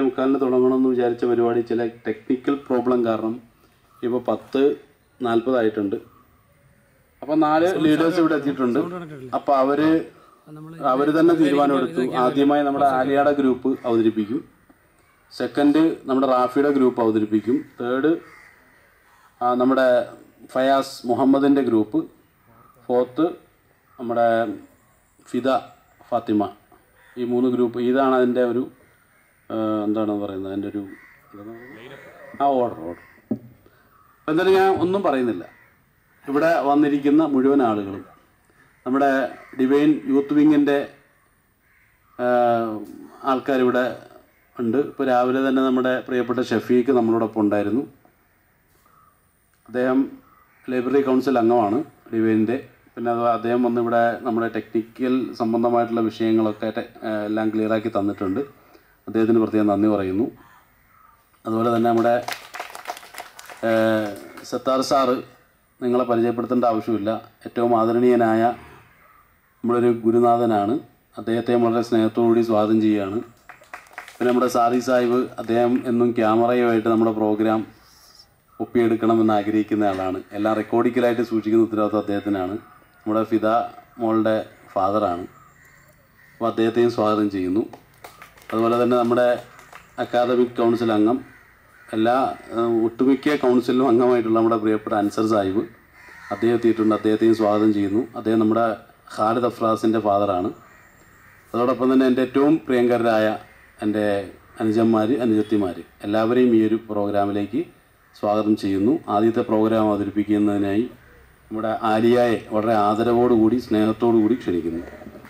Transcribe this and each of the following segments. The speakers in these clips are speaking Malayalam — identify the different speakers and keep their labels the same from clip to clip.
Speaker 1: മുക്കാലിന് തുടങ്ങണമെന്ന് വിചാരിച്ച പരിപാടി ചില ടെക്നിക്കൽ പ്രോബ്ലം കാരണം ഇപ്പോൾ പത്ത് നാൽപ്പതായിട്ടുണ്ട് അപ്പോൾ നാല് ലീഡേഴ്സ് ഇവിടെ എത്തിയിട്ടുണ്ട് അപ്പോൾ അവര് അവര് തന്നെ തീരുമാനമെടുത്തു ആദ്യമായി നമ്മുടെ ആലിയാട ഗ്രൂപ്പ് അവതരിപ്പിക്കും സെക്കൻഡ് നമ്മുടെ റാഫിയുടെ ഗ്രൂപ്പ് അവതരിപ്പിക്കും തേർഡ് നമ്മുടെ ഫയാസ് മുഹമ്മദിൻ്റെ ഗ്രൂപ്പ് ഫോർത്ത് നമ്മുടെ ഫിദ ഫാത്തിമ ഈ മൂന്ന് ഗ്രൂപ്പ് ഇതാണ് അതിൻ്റെ ഒരു ആ, എന്താണ് പറയുന്നത് അതിൻ്റെ ഒരു ആ ഓർഡർ ഓർഡർ എന്തായാലും ഞാൻ ഒന്നും പറയുന്നില്ല ഇവിടെ വന്നിരിക്കുന്ന മുഴുവൻ ആളുകളും നമ്മുടെ ഡിവൈൻ യൂത്ത് വിങ്ങിൻ്റെ ആൾക്കാരിവിടെ ഉണ്ട് ഇപ്പോൾ രാവിലെ തന്നെ നമ്മുടെ പ്രിയപ്പെട്ട ഷഫീഖ് നമ്മളോടൊപ്പം ഉണ്ടായിരുന്നു അദ്ദേഹം ലൈബ്രറി കൗൺസിൽ അംഗമാണ് ഡിവൈനിൻ്റെ പിന്നെ അത് അദ്ദേഹം വന്ന് ഇവിടെ നമ്മുടെ ടെക്നിക്കൽ സംബന്ധമായിട്ടുള്ള വിഷയങ്ങളൊക്കെ ടെ- ഏഹ് എല്ലാം ക്ലിയറാക്കി തന്നിട്ടുണ്ട് അദ്ദേഹത്തിന് പ്രത്യേകം നന്ദി പറയുന്നു അതുപോലെ തന്നെ നമ്മുടെ ഏഹ് സത്താർ സാറ് നിങ്ങളെ പരിചയപ്പെടുത്തേണ്ട ആവശ്യമില്ല ഏറ്റവും ആദരണീയനായ നമ്മളൊരു ഗുരുനാഥനാണ് അദ്ദേഹത്തെ വളരെ സ്നേഹത്തോടുകൂടി സ്വാഗതം ചെയ്യുകയാണ് പിന്നെ നമ്മുടെ സാറി സാഹിബ് അദ്ദേഹം എന്നും ക്യാമറയുമായിട്ട് നമ്മുടെ പ്രോഗ്രാം ഒപ്പിയെടുക്കണമെന്ന് ആഗ്രഹിക്കുന്ന ആളാണ് എല്ലാം റെക്കോർഡിക്കലായിട്ട് സൂക്ഷിക്കുന്ന ഉത്തരവാദിത്വം അദ്ദേഹത്തിനാണ് നമ്മുടെ ഫിദ മോളുടെ ഫാദറാണ് അപ്പോൾ അദ്ദേഹത്തെയും സ്വാഗതം ചെയ്യുന്നു അതുപോലെ തന്നെ നമ്മുടെ അക്കാദമിക് കൗൺസിൽ അംഗം എല്ലാ ഏഹ്, ഒട്ടുമിക്ക കൗൺസിലിലും അംഗമായിട്ടുള്ള നമ്മുടെ പ്രിയപ്പെട്ട അൻസർ സാഹിബ് അദ്ദേഹം എത്തിയിട്ടുണ്ട് അദ്ദേഹത്തെയും സ്വാഗതം ചെയ്യുന്നു അദ്ദേഹം നമ്മുടെ ഖാലിദ് അഫ്രാസിൻ്റെ ഫാദറാണ് അതോടൊപ്പം തന്നെ എൻ്റെ ഏറ്റവും പ്രിയങ്കരായ എൻ്റെ അനുജന്മാർ അനുജത്തിമാർ എല്ലാവരെയും ഈ ഒരു പ്രോഗ്രാമിലേക്ക് സ്വാഗതം ചെയ്യുന്നു ആദ്യത്തെ പ്രോഗ്രാം അവതരിപ്പിക്കുന്നതിനായി നമ്മുടെ ആലിയയെ വളരെ ആദരവോടുകൂടി സ്നേഹത്തോടുകൂടി ക്ഷണിക്കുന്നു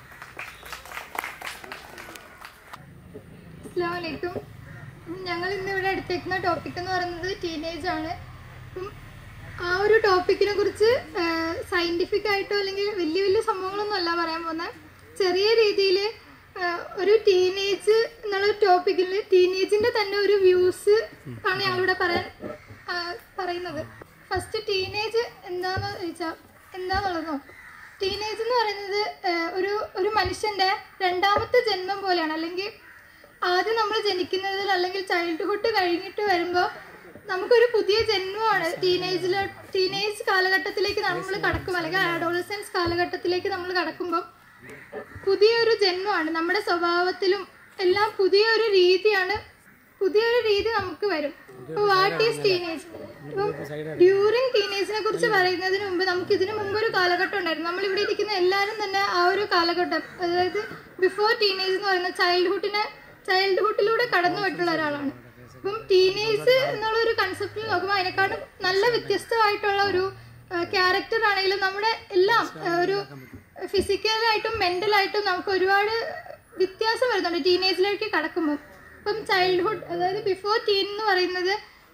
Speaker 2: അസ്ലാമലൈക്കും ഞങ്ങൾ ഇന്ന് ഇവിടെ എടുത്തേക്കുന്ന ടോപ്പിക് എന്ന് പറയുന്നത് ടീനേജ് ആണ് അപ്പം ആ ഒരു ടോപ്പിക്കിനെ കുറിച്ച് സയന്റിഫിക് ആയിട്ടോ അല്ലെങ്കിൽ വലിയ വലിയ സംഭവങ്ങളൊന്നും അല്ല പറയാൻ പോകുന്നത് ചെറിയ രീതിയിൽ ഒരു ടീനേജ് എന്നുള്ള ടോപ്പിക്കിൽ ടീനേജിന്റെ തന്നെ ഒരു വ്യൂസ് ആണ് ഞങ്ങളിവിടെ പറയാൻ ആ, പറയുന്നത് ഫസ്റ്റ് ടീനേജ് എന്താന്ന് ചോദിച്ചാൽ എന്താന്നുള്ളതോ ടീനേജ് എന്ന് പറയുന്നത് ആ, ഒരു ഒരു മനുഷ്യന്റെ രണ്ടാമത്തെ ജന്മം പോലെയാണ് അല്ലെങ്കിൽ ആദ്യം നമ്മൾ ജനിക്കുന്നതിൽ അല്ലെങ്കിൽ ചൈൽഡ്ഹുഡ് കഴിഞ്ഞിട്ട് വരുമ്പോൾ നമുക്കൊരു പുതിയ ജന്മമാണ് ടീനേജിലോ ടീനേജ് കാലഘട്ടത്തിലേക്ക് നമ്മൾ കടക്കും അല്ലെങ്കിൽ അഡോളസൻസ് കാലഘട്ടത്തിലേക്ക് നമ്മൾ കടക്കുമ്പോൾ പുതിയൊരു ജന്മമാണ് നമ്മുടെ സ്വഭാവത്തിലും എല്ലാം പുതിയൊരു രീതിയാണ് പുതിയൊരു രീതി നമുക്ക് വരും വാട്ട് ഈസ് ടീനേജ് ഇപ്പം ഡ്യൂറിങ് ടീനേജിനെ കുറിച്ച് പറയുന്നതിന് മുമ്പ് നമുക്ക് ഇതിനു മുമ്പ് ഒരു കാലഘട്ടം ഉണ്ടായിരുന്നു നമ്മൾ ഇവിടെ ഇരിക്കുന്ന എല്ലാവരും തന്നെ ആ ഒരു കാലഘട്ടം അതായത് ബിഫോർ ടീനേജ് എന്ന് പറയുന്ന ചൈൽഡ്ഹുഡിനെ ചൈൽഡ്ഹുഡിലൂടെ കടന്നു പോയിട്ടുള്ള ഒരാളാണ് അപ്പം ടീനേജ് എന്നുള്ള ഒരു കൺസെപ്റ്റിൽ നോക്കുമ്പോൾ അതിനെക്കാളും നല്ല വ്യത്യസ്തമായിട്ടുള്ള ഒരു ക്യാരക്ടർ ആണെങ്കിലും നമ്മുടെ എല്ലാം ആ, ഒരു ഫിസിക്കലായിട്ടും മെന്റലായിട്ടും നമുക്ക് ഒരുപാട് വ്യത്യാസം വരുന്നുണ്ട് ടീനേജിലേക്ക് കടക്കുമ്പോൾ ഇപ്പം ചൈൽഡ്ഹുഡ് അതായത് ബിഫോർ ടീൻ എന്ന് പറയുന്നത്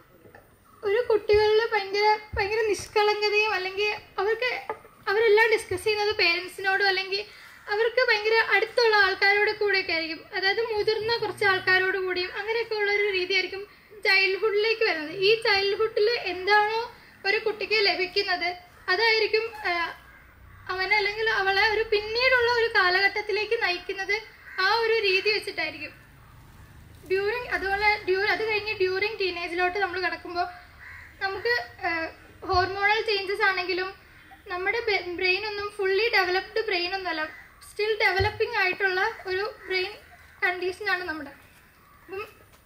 Speaker 2: ഒരു കുട്ടികളിൽ ഭയങ്കര ഭയങ്കര നിഷ്കളങ്കതയും അല്ലെങ്കിൽ അവർക്ക് അവരെല്ലാം ഡിസ്കസ് ചെയ്യുന്നത് പേരൻസിനോടും അല്ലെങ്കിൽ അവർക്ക് ഭയങ്കര അടുത്തുള്ള ആൾക്കാരോട് കൂടെയൊക്കെ ആയിരിക്കും അതായത് മുതിർന്ന കുറച്ച് ആൾക്കാരോട് കൂടിയും അങ്ങനെയൊക്കെ ഉള്ള ഒരു രീതിയായിരിക്കും ചൈൽഡ്ഹുഡിലേക്ക് വരുന്നത് ഈ ചൈൽഡ്ഹുഡിൽ എന്താണോ ഒരു കുട്ടിക്ക് ലഭിക്കുന്നത് അതായിരിക്കും ആ, അവനെ അല്ലെങ്കിൽ അവളെ ഒരു പിന്നീടുള്ള ഒരു കാലഘട്ടത്തിലേക്ക് നയിക്കുന്നത് ആ ഒരു രീതി വെച്ചിട്ടായിരിക്കും ഡ്യൂറിങ് അതുപോലെ ഡ്യൂ അത് കഴിഞ്ഞ് ഡ്യൂറിങ് ടീനേജിലോട്ട് നമ്മൾ കിടക്കുമ്പോൾ നമുക്ക് ഹോർമോണൽ ചേഞ്ചസ് ആണെങ്കിലും നമ്മുടെ ബ്രെയിൻ ഒന്നും ഫുള്ളി ഡെവലപ്ഡ് ബ്രെയിൻ ഒന്നുമല്ല സ്റ്റിൽ ഡെവലപ്പിംഗ് ആയിട്ടുള്ള ഒരു ബ്രെയിൻ കണ്ടീഷനാണ് നമ്മുടെ അപ്പം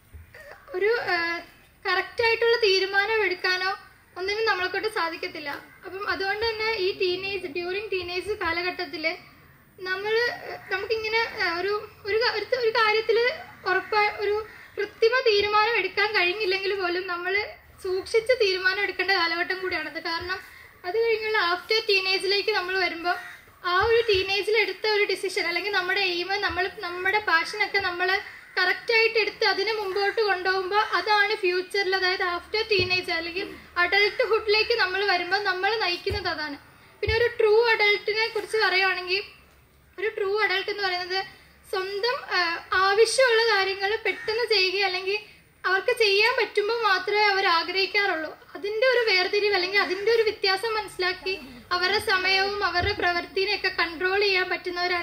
Speaker 2: ഒരു കറക്റ്റ് ആയിട്ടുള്ള തീരുമാനം എടുക്കാനോ ഒന്നിനും നമ്മളെ കൊണ്ട് സാധിക്കത്തില്ല അപ്പം അതുകൊണ്ട് തന്നെ ഈ ടീനേജ് ഡ്യൂറിങ് ടീനേജ് കാലഘട്ടത്തിൽ നമ്മൾ നമുക്കിങ്ങനെ ആ, ഒരു ഒരു ക- ഒരു ഒരു കാര്യത്തിൽ ഉറപ്പായ ഒരു കൃത്രിമ തീരുമാനം എടുക്കാൻ കഴിഞ്ഞില്ലെങ്കിൽ പോലും നമ്മൾ സൂക്ഷിച്ച് തീരുമാനം എടുക്കേണ്ട കാലഘട്ടം കൂടിയാണത് കാരണം അത് കഴിഞ്ഞുള്ള ആഫ്റ്റർ ടീനേജിലേക്ക് നമ്മൾ വരുമ്പോൾ ആ ഒരു ടീനേജിൽ എടുത്ത ഒരു ഡിസിഷൻ അല്ലെങ്കിൽ നമ്മുടെ എയിം നമ്മൾ നമ്മുടെ പാഷനൊക്കെ നമ്മൾ കറക്റ്റായിട്ട് എടുത്ത് അതിനെ മുമ്പോട്ട് കൊണ്ടുപോകുമ്പോൾ അതാണ് ഫ്യൂച്ചറിൽ അതായത് ആഫ്റ്റർ ടീനേജ് അല്ലെങ്കിൽ അഡൾട്ട്ഹുഡിലേക്ക് നമ്മൾ വരുമ്പോൾ നമ്മൾ നയിക്കുന്നത് അതാണ് പിന്നെ ഒരു ട്രൂ അഡൾട്ടിനെ കുറിച്ച് പറയുവാണെങ്കിൽ ഒരു ട്രൂ അഡൾട്ട് എന്ന് പറയുന്നത് സ്വന്തം ആ, ആവശ്യമുള്ള കാര്യങ്ങൾ പെട്ടെന്ന് ചെയ്യുക അല്ലെങ്കിൽ അവർക്ക് ചെയ്യാൻ പറ്റുമ്പോൾ മാത്രമേ അവർ ആഗ്രഹിക്കാറുള്ളൂ അതിന്റെ ഒരു വേർതിരിവ് അല്ലെങ്കിൽ അതിന്റെ ഒരു വ്യത്യാസം മനസ്സിലാക്കി അവരുടെ സമയവും അവരുടെ പ്രവൃത്തിനെയൊക്കെ കൺട്രോൾ ചെയ്യാൻ പറ്റുന്നവരാണ്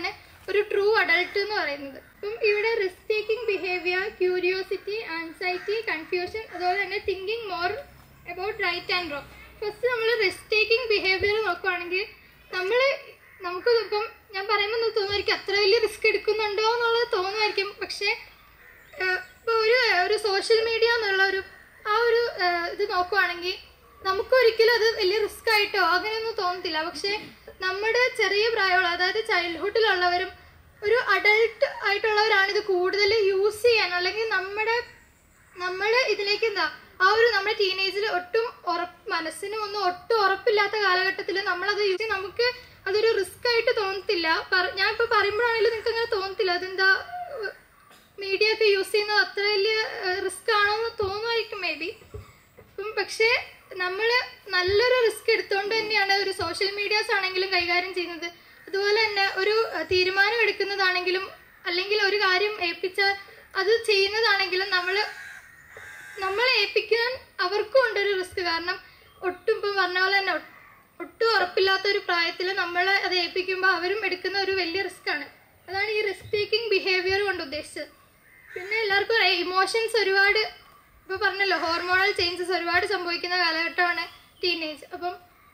Speaker 2: ഒരു ട്രൂ അഡൾട്ട് എന്ന് പറയുന്നത് അപ്പം ഇവിടെ risk taking behaviour curiosity anxiety confusion അതുപോലെ തന്നെ thinking more about right and wrong first നമ്മൾ റിസ്ക് ടേക്കിംഗ് ബിഹേവിയർ നോക്കുവാണെങ്കിൽ നമ്മൾ നമുക്ക് ഇപ്പം ഞാൻ പറയുമ്പോൾ തോന്നുമായിരിക്കും അത്ര വലിയ റിസ്ക് എടുക്കുന്നുണ്ടോ എന്നുള്ളത് തോന്നുമായിരിക്കും പക്ഷേ ഇപ്പോൾ ഒരു ഒരു സോഷ്യൽ മീഡിയ എന്നുള്ള ഒരു ആ ഒരു ഏഹ്, ഇത് നോക്കുവാണെങ്കിൽ നമുക്കൊരിക്കലും അത് വലിയ റിസ്ക് ആയിട്ടോ അങ്ങനെയൊന്നും തോന്നത്തില്ല പക്ഷേ നമ്മുടെ ചെറിയ പ്രായമുള്ള അതായത് ചൈൽഡ്ഹുഡിലുള്ളവരും ഒരു അഡൾട്ട് ആയിട്ടുള്ളവരാണ് ഇത് കൂടുതൽ യൂസ് ചെയ്യാൻ അല്ലെങ്കിൽ നമ്മുടെ നമ്മൾ ഇതിലേക്ക് എന്താ ആ ഒരു നമ്മുടെ ടീനേജിൽ ഒട്ടും ഉറപ്പ് മനസ്സിനും ഒന്നും ഒട്ടും ഉറപ്പില്ലാത്ത കാലഘട്ടത്തിൽ നമ്മളത് യൂസ് ചെയ്ത് നമുക്ക് അതൊരു റിസ്ക് ആയിട്ട് തോന്നത്തില്ല പറ- ഞാൻ ഇപ്പോൾ പറയുമ്പോഴാണെങ്കിലും നിങ്ങൾക്ക് അങ്ങനെ തോന്നത്തില്ല അതെന്താ മീഡിയ ഒക്കെ യൂസ് ചെയ്യുന്നത് അത്ര വലിയ റിസ്ക് ആണോ എന്ന് തോന്നുമായിരിക്കും മേ ബി അപ്പം പക്ഷേ നമ്മൾ നല്ലൊരു റിസ്ക് എടുത്തുകൊണ്ട് തന്നെയാണ് ഒരു സോഷ്യൽ മീഡിയാസ് ആണെങ്കിലും കൈകാര്യം ചെയ്യുന്നത് അതുപോലെ തന്നെ ഒരു അഹ്, തീരുമാനം എടുക്കുന്നതാണെങ്കിലും അല്ലെങ്കിൽ ഒരു കാര്യം ഏൽപ്പിച്ചാൽ അത് ചെയ്യുന്നതാണെങ്കിലും നമ്മൾ നമ്മളെ ഏൽപ്പിക്കാൻ അവർക്കും ഉണ്ടൊരു റിസ്ക് കാരണം ഒട്ടും ഇപ്പം പറഞ്ഞ പോലെ തന്നെ ഒ- ഒട്ടും ഉറപ്പില്ലാത്ത ഒരു പ്രായത്തിൽ നമ്മളെ അത് ഏൽപ്പിക്കുമ്പോൾ അവരും എടുക്കുന്ന ഒരു വലിയ റിസ്ക് ആണ് അതാണ് ഈ റിസ്ക് ടേക്കിംഗ് ബിഹേവിയർ കൊണ്ട് ഉദ്ദേശിച്ചത് പിന്നെ എല്ലാവർക്കും അറിയാം ഇമോഷൻസ് ഒരുപാട് ഇപ്പോൾ പറഞ്ഞല്ലോ ഹോർമോണൽ ചേഞ്ചസ് ഒരുപാട് സംഭവിക്കുന്ന കാലഘട്ടമാണ് ടീനേജ് അപ്പം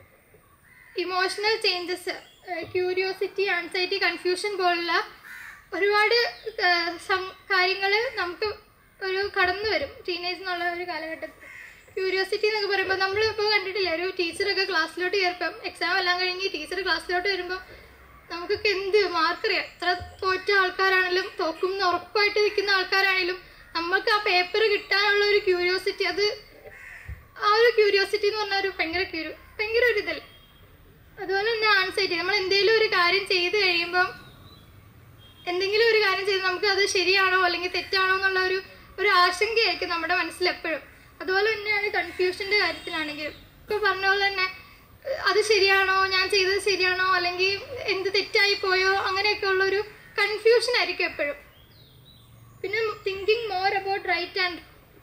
Speaker 2: emotional changes curiosity anxiety confusion പോലുള്ള ഒരുപാട് കാര്യങ്ങൾ നമുക്ക് ഒരു കടന്നു വരും ടീനേജ് എന്നുള്ള ഒരു കാലഘട്ടത്തിൽ ക്യൂരിയോസിറ്റി എന്നൊക്കെ പറയുമ്പോൾ നമ്മൾ ഇപ്പോൾ കണ്ടിട്ടില്ല ഒരു ടീച്ചറൊക്കെ ക്ലാസ്സിലോട്ട് കയറിപ്പം എക്സാം എല്ലാം കഴിഞ്ഞ് ടീച്ചർ ക്ലാസ്സിലോട്ട് വരുമ്പോൾ നമുക്കൊക്കെ എന്ത് മാർക്കറിയാം എത്ര തോറ്റ ആൾക്കാരാണെങ്കിലും തോക്കും എന്ന് ഉറപ്പായിട്ട് നിൽക്കുന്ന ആൾക്കാരാണെങ്കിലും നമുക്ക് ആ പേപ്പർ കിട്ടാനുള്ള ഒരു ക്യൂരിയോസിറ്റി അത് ആ ഒരു ക്യൂരിയോസിറ്റി എന്ന് പറഞ്ഞാൽ ഒരു ഭയങ്കര ക്യൂരി ഭയങ്കര ഒരു ഇതല്ലേ അതുപോലെ തന്നെ ആൻസൈറ്റി നമ്മൾ എന്തെങ്കിലും ഒരു കാര്യം ചെയ്ത് കഴിയുമ്പം എന്തെങ്കിലും ഒരു കാര്യം ചെയ്ത് നമുക്ക് അത് ശരിയാണോ അല്ലെങ്കിൽ തെറ്റാണോ എന്നുള്ള ഒരു ഒരു ആശങ്കയായിരിക്കും നമ്മുടെ മനസ്സിൽ എപ്പോഴും അതുപോലെ തന്നെയാണ് കൺഫ്യൂഷന്റെ കാര്യത്തിലാണെങ്കിലും ഇപ്പൊ പറഞ്ഞ പോലെ തന്നെ ഏഹ്, അത് ശരിയാണോ ഞാൻ ചെയ്തത് ശരിയാണോ അല്ലെങ്കിൽ എന്ത് തെറ്റായി പോയോ അങ്ങനെയൊക്കെ ഉള്ള ഒരു കൺഫ്യൂഷൻ ആയിരിക്കും എപ്പോഴും പിന്നെ thinking more about right and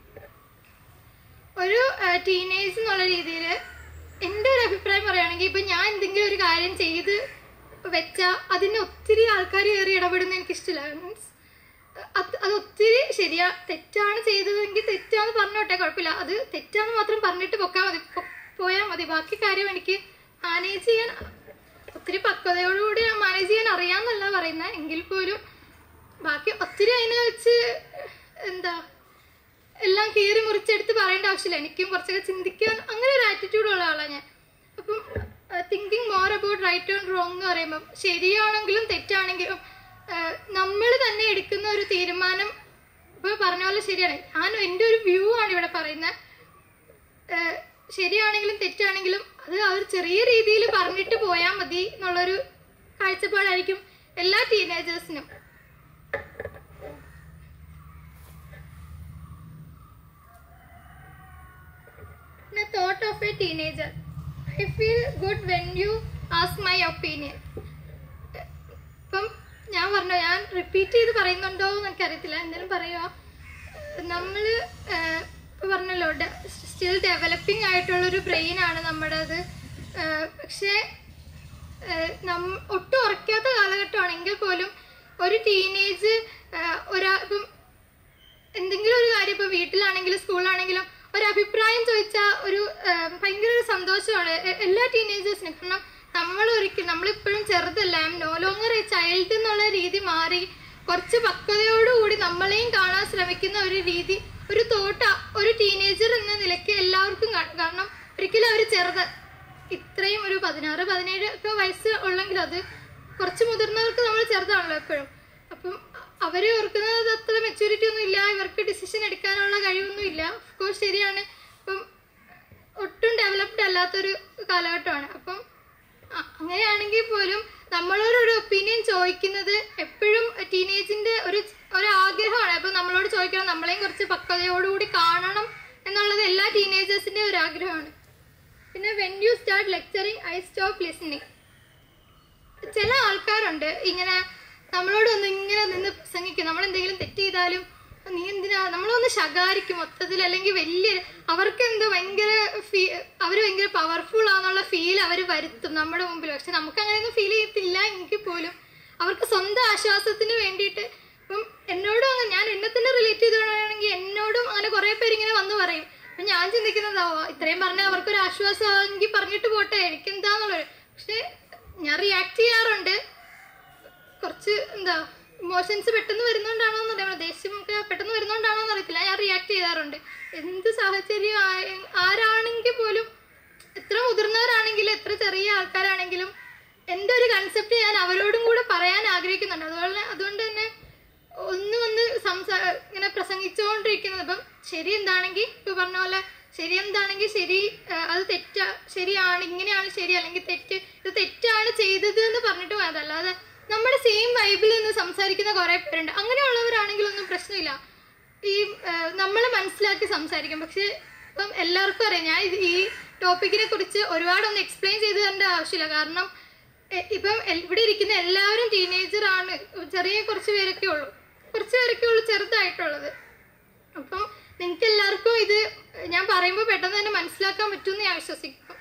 Speaker 2: ഒരു ടീനേജ് എന്നുള്ള രീതിയിൽ എൻ്റെ ഒരു അഭിപ്രായം പറയുകയാണെങ്കിൽ ഇപ്പം ഞാൻ എന്തെങ്കിലും ഒരു കാര്യം ചെയ്ത് വെച്ചാൽ അതിന് ഒത്തിരി ആൾക്കാർ കയറി ഇടപെടുന്ന എനിക്ക് ഇഷ്ടമില്ല മീൻസ് അത് അത് ഒത്തിരി ശരിയാ തെറ്റാണ് ചെയ്തതെങ്കിൽ തെറ്റാന്ന് പറഞ്ഞോട്ടെ കുഴപ്പമില്ല അത് തെറ്റാന്ന് മാത്രം പറഞ്ഞിട്ട് പൊക്കാൻ മതി പൊ- പോയാൽ മതി ബാക്കി കാര്യം എനിക്ക് മാനേജ് ചെയ്യാൻ ഒത്തിരി പക്വതയോടുകൂടി മാനേജ് ചെയ്യാൻ അറിയാമെന്നല്ല പറയുന്നത് എങ്കിൽ പോലും ബാക്കി ഒത്തിരി അതിനെ വെച്ച് എന്താ എല്ലാം കീറി മുറിച്ചെടുത്ത് പറയേണ്ട ആവശ്യമില്ല എനിക്കും കുറച്ചൊക്കെ ചിന്തിക്കാൻ അങ്ങനെ ഒരു ആറ്റിറ്റ്യൂഡ് ഉള്ള ആളാണ് ഞാൻ അപ്പം thinking more about right and wrong എന്ന് പറയുമ്പം ശരിയാണെങ്കിലും തെറ്റാണെങ്കിലും നമ്മൾ തന്നെ എടുക്കുന്ന ഒരു തീരുമാനം ഇപ്പോൾ പറഞ്ഞ പോലെ ശരിയാണ് ഞാൻ എൻ്റെ ഒരു വ്യൂ ആണ് ഇവിടെ പറയുന്നത് ഏഹ് ശരിയാണെങ്കിലും തെറ്റാണെങ്കിലും അത് ആ ഒരു ചെറിയ രീതിയിൽ പറഞ്ഞിട്ട് പോയാൽ മതി എന്നുള്ളൊരു കാഴ്ചപ്പാടായിരിക്കും എല്ലാ ടീനേജേഴ്സിനും പിന്നെ thought of a teenager I feel good when you ask my opinion ഇപ്പം ഞാൻ പറഞ്ഞു ഞാൻ റിപ്പീറ്റ് ചെയ്ത് പറയുന്നുണ്ടോ എന്ന് എനിക്കറിയത്തില്ല എന്തായാലും പറയുക നമ്മൾ ഇപ്പോൾ പറഞ്ഞല്ലോ സ്റ്റിൽ ഡെവലപ്പിംഗ് ആയിട്ടുള്ളൊരു ബ്രെയിനാണ് നമ്മുടേത് പക്ഷേ ഏഹ് നം- ഒട്ടും ഉറക്കാത്ത കാലഘട്ടമാണെങ്കിൽ പോലും ഒരു ടീനേജ് ഒരാ ഇപ്പം എന്തെങ്കിലും ഒരു കാര്യം ഇപ്പോൾ വീട്ടിലാണെങ്കിലും സ്കൂളിലാണെങ്കിലും ഒരു അഭിപ്രായം ചോദിച്ചാൽ ഒരു ഏഹ്, ഭയങ്കര ഒരു സന്തോഷമാണ് എ- എല്ലാ ടീനേജേഴ്സിനും കാരണം നമ്മൾ ഒരിക്കലും നമ്മളിപ്പോഴും ചെറുതല്ല നോ ലോങ്ങർ എ ചൈൽഡ് എന്നുള്ള രീതി മാറി കുറച്ച് പക്വതയോടുകൂടി നമ്മളെയും കാണാൻ ശ്രമിക്കുന്ന ഒരു രീതി ഒരു തോട്ട ഒരു ടീനേജർ എന്ന നിലയ്ക്ക് എല്ലാവർക്കും കാണും കാരണം ഒരിക്കലും അവർ ചെറുത് ഇത്രയും ഒരു പതിനാറ് പതിനേഴ് ഒക്കെ വയസ്സ് ഉള്ളെങ്കിൽ അത് കുറച്ച് മുതിർന്നവർക്ക് നമ്മൾ ചെറുതാണല്ലോ എപ്പോഴും അപ്പം അവരെ ഓർക്കുന്നത് അത്ര മെച്ചൂരിറ്റി ഒന്നും ഇല്ല ഇവർക്ക് ഡിസിഷൻ എടുക്കാനുള്ള കഴിവൊന്നും ഇല്ല കോഴ്സ് ശരിയാണ് ഇപ്പം ഒട്ടും ഡെവലപ്ഡ് അല്ലാത്തൊരു കാലഘട്ടമാണ് അപ്പം അ- അങ്ങനെയാണെങ്കിൽ പോലും നമ്മളോട് ഒരു ഒപ്പീനിയൻ ചോദിക്കുന്നത് എപ്പോഴും ടീനേജിന്റെ ഒരു ഒരു ആഗ്രഹമാണ് അപ്പം നമ്മളോട് ചോദിക്കണം നമ്മളെയും കുറച്ച് പക്വതയോടുകൂടി കാണണം എന്നുള്ളത് എല്ലാ ടീനേജേഴ്സിന്റെ ഒരു ആഗ്രഹമാണ് പിന്നെ when you start lecturing I stop listening ചില ആൾക്കാരുണ്ട് ഇങ്ങനെ നമ്മളോടൊന്ന് ഇങ്ങനെ നിന്ന് പ്രസംഗിക്കും നമ്മൾ എന്തെങ്കിലും തെറ്റ് ചെയ്താലും നീ എന്തിനാ നമ്മളൊന്ന് ശകാരിക്കും മൊത്തത്തിൽ അല്ലെങ്കിൽ വലിയ അവർക്ക് എന്തോ ഭയങ്കര ഫീ അവർ ഭയങ്കര പവർഫുൾ ആണെന്നുള്ള ഫീൽ അവർ വരുത്തും നമ്മുടെ മുമ്പിൽ പക്ഷെ നമുക്ക് അങ്ങനെയൊന്നും ഫീൽ ചെയ്യത്തില്ല എങ്കിൽ പോലും അവർക്ക് സ്വന്തം ആശ്വാസത്തിന് വേണ്ടിയിട്ട് ഇപ്പം എന്നോടും അങ്ങനെ ഞാൻ എന്നെ തന്നെ റിലേറ്റ് ചെയ്തോണെങ്കിൽ എന്നോടും അങ്ങനെ കുറേ പേര് ഇങ്ങനെ വന്ന് പറയും അപ്പം ഞാൻ ചിന്തിക്കുന്നതാവോ ഇത്രയും പറഞ്ഞാൽ അവർക്കൊരു ആശ്വാസമാണെങ്കിൽ പറഞ്ഞിട്ട് പോട്ടെ എനിക്കെന്താന്നുള്ളത് പക്ഷെ ഞാൻ റിയാക്ട് ചെയ്യാറുണ്ട് കുറച്ച് എന്താ ഇമോഷൻസ് പെട്ടെന്ന് വരുന്നോണ്ടാണോ എന്നറിയാം ദേഷ്യം ഒക്കെ പെട്ടെന്ന് വരുന്നോണ്ടാണോ എന്ന് അറിയത്തില്ല ഞാൻ റിയാക്ട് ചെയ്യാറുണ്ട് എന്ത് സാഹചര്യം ആയ- ആരാണെങ്കിൽ പോലും എത്ര മുതിർന്നവരാണെങ്കിലും എത്ര ചെറിയ ആൾക്കാരാണെങ്കിലും എൻ്റെ ഒരു കൺസെപ്റ്റ് ഞാൻ അവരോടും കൂടെ പറയാൻ ആഗ്രഹിക്കുന്നുണ്ട് അതുപോലെ അതുകൊണ്ട് തന്നെ ഒന്ന് വന്ന് സംസാ ഇങ്ങനെ പ്രസംഗിച്ചുകൊണ്ടിരിക്കുന്നത് ഇപ്പം ശരി എന്താണെങ്കിൽ ഇപ്പൊ പറഞ്ഞ പോലെ ശരി എന്താണെങ്കിൽ ശരി ആ, അത് തെറ്റാ ശരിയാണ് ഇങ്ങനെയാണ് ശരി അല്ലെങ്കിൽ തെറ്റ് ഇത് തെറ്റാണ് ചെയ്തത് എന്ന് പറഞ്ഞിട്ട് പോയത് അല്ലാതെ നമ്മുടെ സെയിം വൈബിൽ നിന്ന് സംസാരിക്കുന്ന കുറെ പേരുണ്ട് അങ്ങനെയുള്ളവരാണെങ്കിലൊന്നും പ്രശ്നമില്ല ഈ നമ്മൾ മനസ്സിലാക്കി സംസാരിക്കും പക്ഷെ ഇപ്പം എല്ലാവർക്കും അറിയാം ഞാൻ ഇത് ഈ ടോപ്പിക്കിനെ കുറിച്ച് ഒരുപാടൊന്നും എക്സ്പ്ലെയിൻ ചെയ്ത് തരേണ്ട ആവശ്യമില്ല കാരണം എ- ഇപ്പം എൽ- ഇവിടെ ഇരിക്കുന്ന എല്ലാവരും ടീനേജർ ആണ് ചെറിയ കുറച്ച് പേരൊക്കെ ഉള്ളൂ കുറച്ച് പേരൊക്കെ ഉള്ളൂ ചെറുതായിട്ടുള്ളത് അപ്പം നിങ്ങൾക്ക് എല്ലാവർക്കും ഇത് ഞാൻ പറയുമ്പോൾ പെട്ടെന്ന് തന്നെ മനസ്സിലാക്കാൻ പറ്റുമെന്ന് ഞാൻ വിശ്വസിക്കുന്നു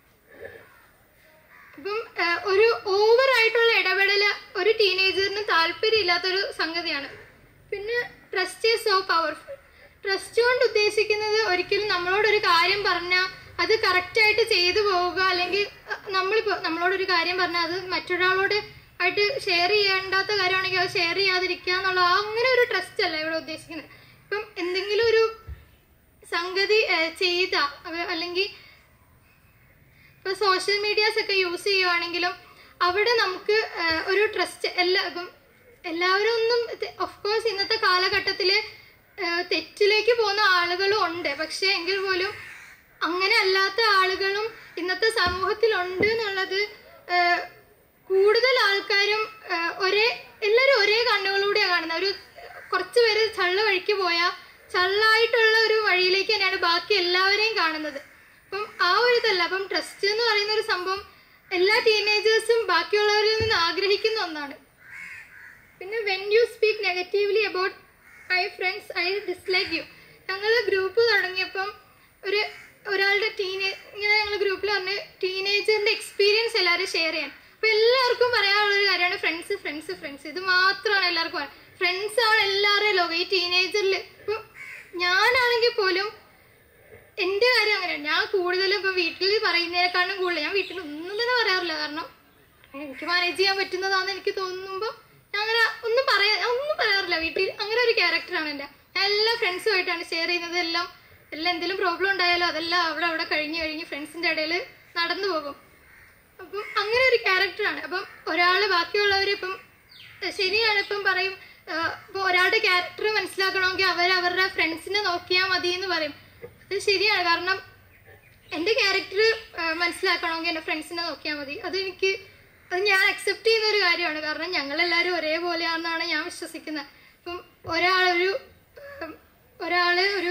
Speaker 2: അപ്പം ആ, ഒരു ഓവർ ആയിട്ടുള്ള ഇടപെടല് ഒരു ടീനേജറിന് താല്പര്യമില്ലാത്തൊരു സംഗതിയാണ് പിന്നെ trust is so powerful trust കൊണ്ട് ഉദ്ദേശിക്കുന്നത് ഒരിക്കലും നമ്മളോടൊരു കാര്യം പറഞ്ഞാൽ അത് കറക്റ്റായിട്ട് ചെയ്തു പോവുക അല്ലെങ്കിൽ അഹ്, നമ്മളിപ്പോൾ നമ്മളോടൊരു കാര്യം പറഞ്ഞാൽ അത് മറ്റൊരാളോട് ആയിട്ട് ഷെയർ ചെയ്യേണ്ടാത്ത കാര്യമാണെങ്കിൽ അത് ഷെയർ ചെയ്യാതിരിക്കുക എന്നുള്ള ആ അങ്ങനെ ഒരു ട്രസ്റ്റ് അല്ല ഇവിടെ ഉദ്ദേശിക്കുന്നത് ഇപ്പം എന്തെങ്കിലും ഒരു സംഗതി ഏഹ്, ചെയ്ത അവ- അല്ലെങ്കിൽ ഇപ്പൊ സോഷ്യൽ മീഡിയാസ് ഒക്കെ യൂസ് ചെയ്യുവാണെങ്കിലും അവിടെ നമുക്ക് ആഹ്, ഒരു ട്രസ്റ്റ് എല്ലാ ഇപ്പം എല്ലാവരും ഒന്നും ഓഫ് കോഴ്സ് ഇന്നത്തെ കാലഘട്ടത്തിൽ തെറ്റിലേക്ക് പോകുന്ന ആളുകളും ഉണ്ട് പക്ഷേ എങ്കിൽ പോലും അങ്ങനെ അല്ലാത്ത ആളുകളും ഇന്നത്തെ സമൂഹത്തിലുണ്ട് എന്നുള്ളത് ആഹ്, കൂടുതൽ ആൾക്കാരും ആഹ്, ഒരേ എല്ലാവരും ഒരേ കണ്ണുകളൂടെയാണ് കാണുന്നത് ഒരു കുറച്ച് പേര് ചള്ള വഴിക്ക് പോയാൽ ചള്ളായിട്ടുള്ള ഒരു വഴിയിലേക്ക് തന്നെയാണ് ബാക്കി എല്ലാവരെയും കാണുന്നത് അപ്പം ആ ഒരു ഇതല്ല അപ്പം ട്രസ്റ്റ് എന്ന് പറയുന്ന ഒരു സംഭവം എല്ലാ ടീനേജേഴ്സും ബാക്കിയുള്ളവരിൽ നിന്ന് ആഗ്രഹിക്കുന്ന ഒന്നാണ് പിന്നെ when you speak negatively about my friends I dislike you ഞങ്ങൾ ഗ്രൂപ്പ് തുടങ്ങിയപ്പം ഒരു ഒരാളുടെ ടീനേ ഇങ്ങനെ ഞങ്ങൾ ഗ്രൂപ്പിൽ പറഞ്ഞ് ടീനേജറിന്റെ എക്സ്പീരിയൻസ് എല്ലാവരും ഷെയർ ചെയ്യാൻ അപ്പൊ എല്ലാവർക്കും പറയാനുള്ള ഒരു കാര്യമാണ് ഫ്രണ്ട്സ് ഫ്രണ്ട്സ് ഫ്രണ്ട്സ് ഇത് മാത്രമാണ് എല്ലാവർക്കും ഫ്രണ്ട്സ് ആണ് എല്ലാവരുടെയും ലോകം ഈ ടീനേജറിൽ ഇപ്പം ഞാനാണെങ്കിൽ പോലും എന്റെ കാര്യം അങ്ങനെയാണ് ഞാൻ കൂടുതലും ഇപ്പൊ വീട്ടിൽ പറയുന്നതിനെക്കാളും കൂടുതൽ ഞാൻ വീട്ടിൽ ഒന്നും തന്നെ പറയാറില്ല കാരണം എനിക്ക് മാനേജ് ചെയ്യാൻ പറ്റുന്നതാണെന്ന് എനിക്ക് തോന്നുമ്പോൾ ഞാൻ അങ്ങനെ ഒന്നും പറയാ ഞാൻ ഒന്നും പറയാറില്ല വീട്ടിൽ അങ്ങനെ ഒരു ക്യാരക്ടറാണ് എൻ്റെ ഞാൻ എല്ലാ ഫ്രണ്ട്സുമായിട്ടാണ് ഷെയർ ചെയ്യുന്നത് എല്ലാം എല്ലാം എന്തെങ്കിലും പ്രോബ്ലം ഉണ്ടായാലും അതെല്ലാം അവിടെ അവിടെ കഴിഞ്ഞ് കഴിഞ്ഞ് ഫ്രണ്ട്സിൻ്റെ ഇടയിൽ നടന്നു പോകും അപ്പം അങ്ങനെ ഒരു ക്യാരക്ടറാണ് അപ്പം ഒരാൾ ബാക്കിയുള്ളവർ ഇപ്പം ഏഹ് ശരിയാണ് ഇപ്പം പറയും ഏഹ് ഇപ്പൊ ഒരാളുടെ ക്യാരക്ടർ മനസ്സിലാക്കണമെങ്കിൽ അവർ അവരുടെ ഫ്രണ്ട്സിനെ നോക്കിയാൽ മതി എന്ന് പറയും അത് ശരിയാണ് കാരണം എൻ്റെ ക്യാരക്ടർ മനസ്സിലാക്കണമെങ്കിൽ എൻ്റെ ഫ്രണ്ട്സിനെ നോക്കിയാൽ മതി അതെനിക്ക് അത് ഞാൻ അക്സെപ്റ്റ് ചെയ്യുന്ന ഒരു കാര്യമാണ് കാരണം ഞങ്ങളെല്ലാവരും ഒരേപോലെയാണെന്നാണ് ഞാൻ വിശ്വസിക്കുന്നത് ഇപ്പം ഒരാളൊരു ഉം, ഒരാള് ഒരു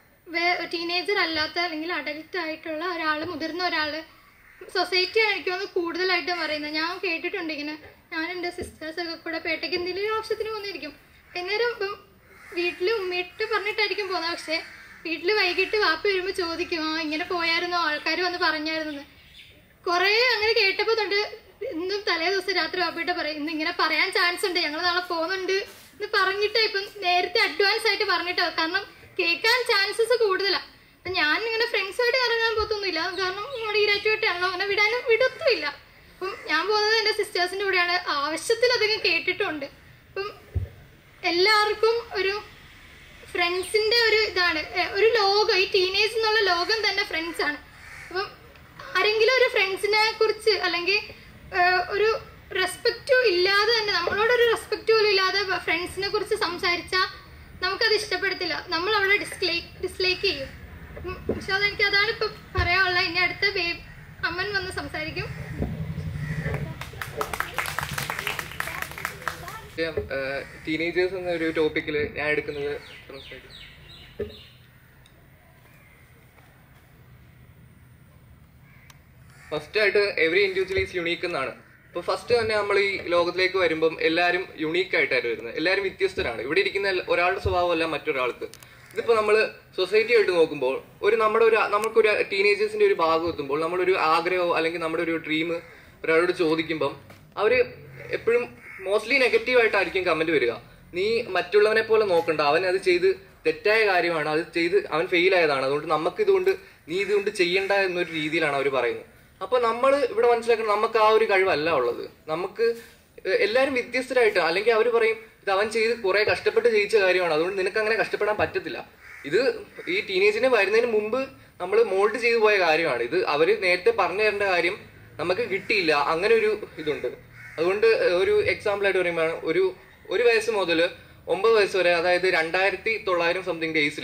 Speaker 2: ടീനേജർ അല്ലാത്ത അല്ലെങ്കിൽ അഡൽട്ട് ആയിട്ടുള്ള ഒരാൾ മുതിർന്ന ഒരാൾ സൊസൈറ്റിയാണ് എനിക്ക് തോന്നുന്നു കൂടുതലായിട്ടും പറയുന്നത് ഞാൻ കേട്ടിട്ടുണ്ട് ഇങ്ങനെ ഞാൻ എൻ്റെ സിസ്റ്റേഴ്സൊക്കെ കൂടെ പേട്ടയ്ക്ക് എന്തെങ്കിലും ഒരു ആവശ്യത്തിന് വന്നിരിക്കും അന്നേരം ഇപ്പം വീട്ടിൽ ഉമ്മയിട്ട് പറഞ്ഞിട്ടായിരിക്കും പോകുന്നത് പക്ഷേ വീട്ടിൽ വൈകിട്ട് വാപ്പ വരുമ്പോൾ ചോദിക്കും ആ ഇങ്ങനെ പോയായിരുന്നോ ആൾക്കാർ വന്ന് പറഞ്ഞായിരുന്നു കുറേ അങ്ങനെ കേട്ടപ്പോൾ തൊട്ട് ഇന്നും തലേ ദിവസം രാത്രി വാപ്പിട്ട് പറയും ഇന്ന് ഇങ്ങനെ പറയാൻ ചാൻസ് ഉണ്ട് ഞങ്ങൾ നാളെ പോകുന്നുണ്ട് എന്ന് പറഞ്ഞിട്ട് ഇപ്പം നേരത്തെ അഡ്വാൻസ് ആയിട്ട് പറഞ്ഞിട്ടോ കാരണം കേൾക്കാൻ ചാൻസസ് കൂടുതലാണ് അപ്പം ഞാൻ ഇങ്ങനെ ഫ്രണ്ട്സുമായിട്ട് ഇറങ്ങാൻ പോത്തൊന്നുമില്ല കാരണം നമ്മുടെ ഈരാറ്റുമായിട്ടാണല്ലോ അങ്ങനെ വിടാനും വിടത്തുമില്ല അപ്പം ഞാൻ പോകുന്നത് എൻ്റെ സിസ്റ്റേഴ്സിൻ്റെ കൂടെയാണ് ആവശ്യത്തിലധികം കേട്ടിട്ടുണ്ട് അപ്പം എല്ലാവർക്കും ഒരു ഫ്രണ്ട്സിന്റെ ഒരു ഇതാണ് ഏ, ഒരു ലോകം ഈ ടീനേജ് എന്നുള്ള ലോകം തന്നെ ഫ്രണ്ട്സ് ആണ് അപ്പം ആരെങ്കിലും ഒരു ഫ്രണ്ട്സിനെ കുറിച്ച് അല്ലെങ്കിൽ ഏ, ഒരു റെസ്പെക്റ്റും ഇല്ലാതെ തന്നെ നമ്മളോടൊരു റെസ്പെക്റ്റ് പോലും ഇല്ലാതെ ഫ്രണ്ട്സിനെ കുറിച്ച് സംസാരിച്ചാൽ നമുക്കത് ഇഷ്ടപ്പെടത്തില്ല നമ്മൾ അവിടെ ഡിസ്ലൈക്ക് ഡിസ്ലൈക്ക് ചെയ്യും ഉം, പക്ഷെ അതെനിക്ക് അതാണ് ഇപ്പൊ പറയാനുള്ളത് ഇനി അടുത്ത ബേബ് അമ്മൻ വന്ന് സംസാരിക്കും
Speaker 3: ടീനേജേഴ്സ് എന്ന ഒരു ടോപ്പിക്കിൽ ഞാൻ എടുക്കുന്നത് സംസാരിക്കും ഫസ്റ്റ് ആയിട്ട് എവറി ഇൻഡിവിജ്വൽ ഈസ് യുണീക്ക് എന്നാണ് ഇപ്പൊ ഫസ്റ്റ് തന്നെ നമ്മൾ ഈ ലോകത്തിലേക്ക് വരുമ്പം എല്ലാവരും യുണീക്ക് ആയിട്ടാണ് വരുന്നത് എല്ലാവരും വ്യത്യസ്തരാണ് ഇവിടെ ഇരിക്കുന്ന എല്ലാ- ഒരാളുടെ സ്വഭാവമല്ല മറ്റൊരാൾക്ക് ഇതിപ്പോ നമ്മൾ സൊസൈറ്റി ആയിട്ട് നോക്കുമ്പോൾ ഒരു നമ്മുടെ ഒരു നമുക്കൊരു ടീനേജേഴ്സിന്റെ ഒരു ഭാഗം എത്തുമ്പോൾ നമ്മളൊരു ആഗ്രഹമോ അല്ലെങ്കിൽ നമ്മുടെ ഒരു ഡ്രീം ഒരാളോട് ചോദിക്കുമ്പം അവര് എപ്പോഴും മോസ്റ്റ്ലി നെഗറ്റീവ് ആയിട്ടായിരിക്കും കമന്റ് വരിക നീ മറ്റുള്ളവനെ പോലെ നോക്കണ്ട അവൻ അത് ചെയ്ത് തെറ്റായ കാര്യമാണ് അത് ചെയ്ത് അവൻ ഫെയിൽ ആയതാണ് അതുകൊണ്ട് നമുക്ക് ഇതുകൊണ്ട് നീ ഇതുകൊണ്ട് ചെയ്യണ്ട എന്നൊരു രീതിയിലാണ് അവർ പറയുന്നത് അപ്പൊ നമ്മൾ ഇവിടെ മനസ്സിലാക്കണം നമുക്ക് ആ ഒരു കഴിവല്ല ഉള്ളത് നമുക്ക് ഏഹ് എല്ലാവരും വ്യത്യസ്തരായിട്ട് അല്ലെങ്കിൽ അവർ പറയും ഇത് അവൻ ചെയ്ത് കുറെ കഷ്ടപ്പെട്ട് ജയിച്ച കാര്യമാണ് അതുകൊണ്ട് നിനക്ക് അങ്ങനെ കഷ്ടപ്പെടാൻ പറ്റത്തില്ല ഇത് ഈ ടീനേജിന് വരുന്നതിന് മുമ്പ് നമ്മൾ മോൾഡ് ചെയ്തു പോയ കാര്യമാണ് ഇത് അവര് നേരത്തെ പറഞ്ഞു തരേണ്ട കാര്യം നമുക്ക് കിട്ടിയില്ല അങ്ങനെ ഒരു ഇതുണ്ട് അതുകൊണ്ട് ഒരു എക്സാമ്പിൾ ആയിട്ട് പറയുമ്പോൾ ഒരു ഒരു വയസ്സ് മുതൽ ഒമ്പത് വയസ്സ് വരെ അതായത് രണ്ടായിരത്തി തൊള്ളായിരം സംതിങ് ഡേയ്സിൽ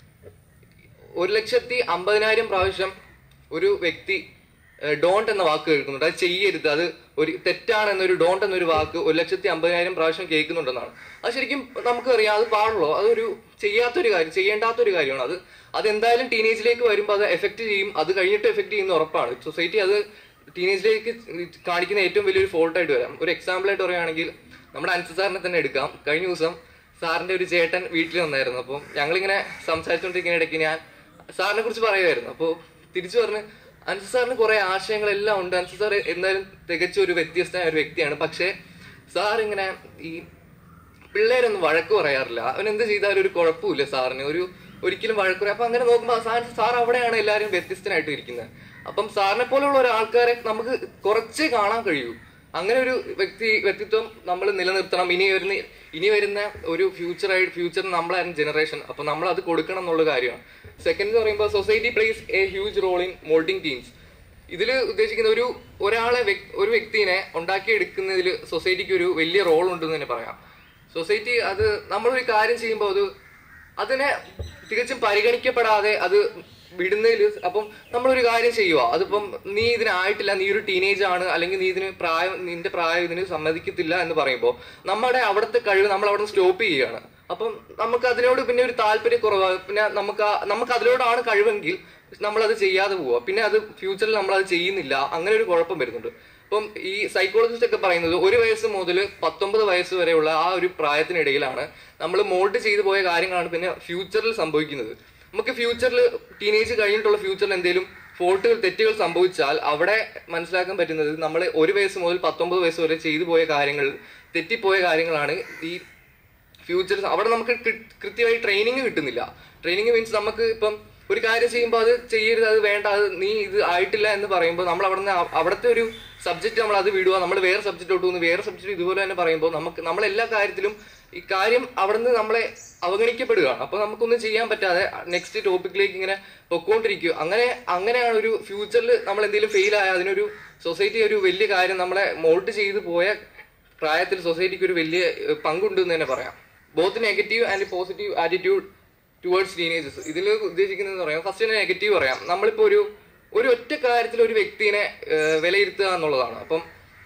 Speaker 3: ഒരു ലക്ഷത്തി അമ്പതിനായിരം പ്രാവശ്യം ഒരു വ്യക്തി ഡോണ്ട് എന്ന വാക്ക് കേൾക്കുന്നുണ്ട് അത് ചെയ്യരുത് അത് ഒരു തെറ്റാണ് എന്നൊരു ഡോണ്ട് എന്നൊരു വാക്ക് ഒരു ലക്ഷത്തി അമ്പതിനായിരം പ്രാവശ്യം കേൾക്കുന്നുണ്ടെന്നാണ് അത് ശരിക്കും നമുക്കറിയാം അത് പാടുള്ളൂ അതൊരു ചെയ്യാത്തൊരു കാര്യം ചെയ്യേണ്ടാത്തൊരു കാര്യമാണ് അത് അത് എന്തായാലും ടീനേജിലേക്ക് വരുമ്പോൾ അത് എഫക്ട് ചെയ്യും അത് കഴിഞ്ഞിട്ട് എഫക്ട് ചെയ്യുന്ന ഉറപ്പാണ് സൊസൈറ്റി അത് ടീനേജിലേക്ക് കാണിക്കുന്ന ഏറ്റവും വലിയൊരു ഫോൾട്ടായിട്ട് വരാം ഒരു എക്സാമ്പിൾ ആയിട്ട് പറയുകയാണെങ്കിൽ നമ്മുടെ അൻസർ സാറിനെ തന്നെ എടുക്കാം കഴിഞ്ഞ ദിവസം സാറിന്റെ ഒരു ചേട്ടൻ വീട്ടിൽ വന്നായിരുന്നു അപ്പോൾ ഞങ്ങളിങ്ങനെ സംസാരിച്ചുകൊണ്ടിരിക്കുന്ന ഇടയ്ക്ക് ഞാൻ സാറിനെ കുറിച്ച് പറയുമായിരുന്നു അപ്പോൾ തിരിച്ചു പറഞ്ഞ് അൻസർ സാറിന് കുറെ ആശയങ്ങളെല്ലാം ഉണ്ട് അൻസർ സാർ എന്തായാലും തികച്ച ഒരു വ്യത്യസ്തമായ ഒരു വ്യക്തിയാണ് പക്ഷേ സാർ ഇങ്ങനെ ഈ പിള്ളേരൊന്നും വഴക്ക് പറയാറില്ല അവൻ എന്ത് ചെയ്താലും ഒരു കുഴപ്പമില്ല സാറിന് ഒരു ഒരിക്കലും വഴക്ക് പറയാം അപ്പൊ അങ്ങനെ നോക്കുമ്പോൾ സാർ സാർ അവിടെയാണ് എല്ലാവരും വ്യത്യസ്തനായിട്ട് ഇരിക്കുന്നത് അപ്പം സാറിനെ പോലെയുള്ള ഒരാൾക്കാരെ നമുക്ക് കുറച്ചേ കാണാൻ കഴിയൂ അങ്ങനെ ഒരു വ്യക്തി വ്യക്തിത്വം നമ്മൾ നിലനിർത്തണം ഇനി വരുന്ന ഇനി വരുന്ന ഒരു ഫ്യൂച്ചറായി ഫ്യൂച്ചർ നമ്മളായിരുന്നു ജനറേഷൻ അപ്പൊ നമ്മൾ അത് കൊടുക്കണം എന്നുള്ള കാര്യമാണ് സെക്കൻഡ് എന്ന് പറയുമ്പോൾ society place a huge role in moulding teens ഇതിൽ ഉദ്ദേശിക്കുന്ന ഒരു ഒരാളെ വ്യക്- ഒരു വ്യക്തിനെ ഉണ്ടാക്കിയെടുക്കുന്നതിൽ സൊസൈറ്റിക്ക് ഒരു വലിയ റോൾ ഉണ്ടെന്ന് തന്നെ പറയാം സൊസൈറ്റി അത് നമ്മളൊരു കാര്യം ചെയ്യുമ്പോൾ അത് അതിനെ തികച്ചും പരിഗണിക്കപ്പെടാതെ അത് വിടുന്നതിൽ അപ്പം നമ്മളൊരു കാര്യം ചെയ്യുക അതിപ്പം നീ ഇതിനായിട്ടില്ല നീ ഒരു ടീനേജ് ആണ് അല്ലെങ്കിൽ നീ ഇതിന് പ്രായം നിന്റെ പ്രായം ഇതിന് സമ്മതിക്കത്തില്ല എന്ന് പറയുമ്പോൾ നമ്മുടെ അവിടുത്തെ കഴിവ് നമ്മൾ അവിടെ സ്റ്റോപ്പ് ചെയ്യുകയാണ് അപ്പം നമുക്ക് അതിനോട് പിന്നെ ഒരു താല്പര്യക്കുറവ് പിന്നെ നമുക്ക് ആ- നമുക്ക് അതിനോടാണ് കഴിവെങ്കിൽ നമ്മൾ അത് ചെയ്യാതെ പോവുക പിന്നെ അത് ഫ്യൂച്ചറിൽ നമ്മൾ അത് ചെയ്യുന്നില്ല അങ്ങനെ ഒരു കുഴപ്പം വരുന്നുണ്ട് അപ്പം ഈ സൈക്കോളജിസ്റ്റ് ഒക്കെ പറയുന്നത് ഒരു വയസ്സ് മുതൽ പത്തൊമ്പത് വയസ്സ് വരെയുള്ള ആ ഒരു പ്രായത്തിനിടയിലാണ് നമ്മൾ മോൾഡ് ചെയ്തു പോയ കാര്യങ്ങളാണ് പിന്നെ ഫ്യൂച്ചറിൽ സംഭവിക്കുന്നത് നമുക്ക് ഫ്യൂച്ചറിൽ ടീനേജ് കഴിഞ്ഞിട്ടുള്ള ഫ്യൂച്ചറിൽ എന്തെങ്കിലും ഫോൾട്ടുകൾ തെറ്റുകൾ സംഭവിച്ചാൽ അവിടെ മനസ്സിലാക്കാൻ പറ്റുന്നത് നമ്മൾ ഒരു വയസ്സ് മുതൽ പത്തൊമ്പത് വയസ്സ് വരെ ചെയ്തു പോയ കാര്യങ്ങൾ തെറ്റിപ്പോയ കാര്യങ്ങളാണ് ഈ ഫ്യൂച്ചർ അവിടെ നമുക്ക് കൃ- കൃത്യമായി ട്രെയിനിങ് കിട്ടുന്നില്ല ട്രെയിനിങ് മീൻസ് നമുക്ക് ഇപ്പം ഒരു കാര്യം ചെയ്യുമ്പോൾ അത് ചെയ്യരുത് അത് വേണ്ട അത് നീ ഇത് ആയിട്ടില്ല എന്ന് പറയുമ്പോൾ നമ്മൾ അവിടെ നിന്ന് അവിടുത്തെ ഒരു സബ്ജക്റ്റ് നമ്മൾ അത് വിടുക നമ്മൾ വേറെ സബ്ജക്റ്റ് പോകുന്നു വേറെ സബ്ജക്റ്റ് ഇതുപോലെ തന്നെ പറയുമ്പോൾ നമുക്ക് നമ്മൾ എല്ലാ കാര്യത്തിലും ഈ കാര്യം അവിടെ നിന്ന് നമ്മളെ അവഗണിക്കപ്പെടുകയാണ് അപ്പൊ നമുക്കൊന്നും ചെയ്യാൻ പറ്റാതെ നെക്സ്റ്റ് ടോപ്പിക്കിലേക്ക് ഇങ്ങനെ പൊക്കോണ്ടിരിക്കുക അങ്ങനെ അങ്ങനെയാണ് ഒരു ഫ്യൂച്ചറിൽ നമ്മൾ എന്തെങ്കിലും ഫെയിൽ ആയ അതിനൊരു സൊസൈറ്റി ഒരു വലിയ കാര്യം നമ്മളെ മോൾഡ് ചെയ്തു പോയ പ്രായത്തിൽ സൊസൈറ്റിക്ക് ഒരു വലിയ ഏഹ്, പങ്കുണ്ട് എന്ന് തന്നെ പറയാം both negative and positive attitude towards teenages ഇതിൽ ഉദ്ദേശിക്കുന്നത് പറയാം ഫസ്റ്റ് തന്നെ നെഗറ്റീവ് പറയാം നമ്മളിപ്പോ ഒരു ഒരു ഒറ്റ കാര്യത്തിൽ ഒരു വ്യക്തിനെ ഏഹ്, വിലയിരുത്തുക എന്നുള്ളതാണ് അപ്പം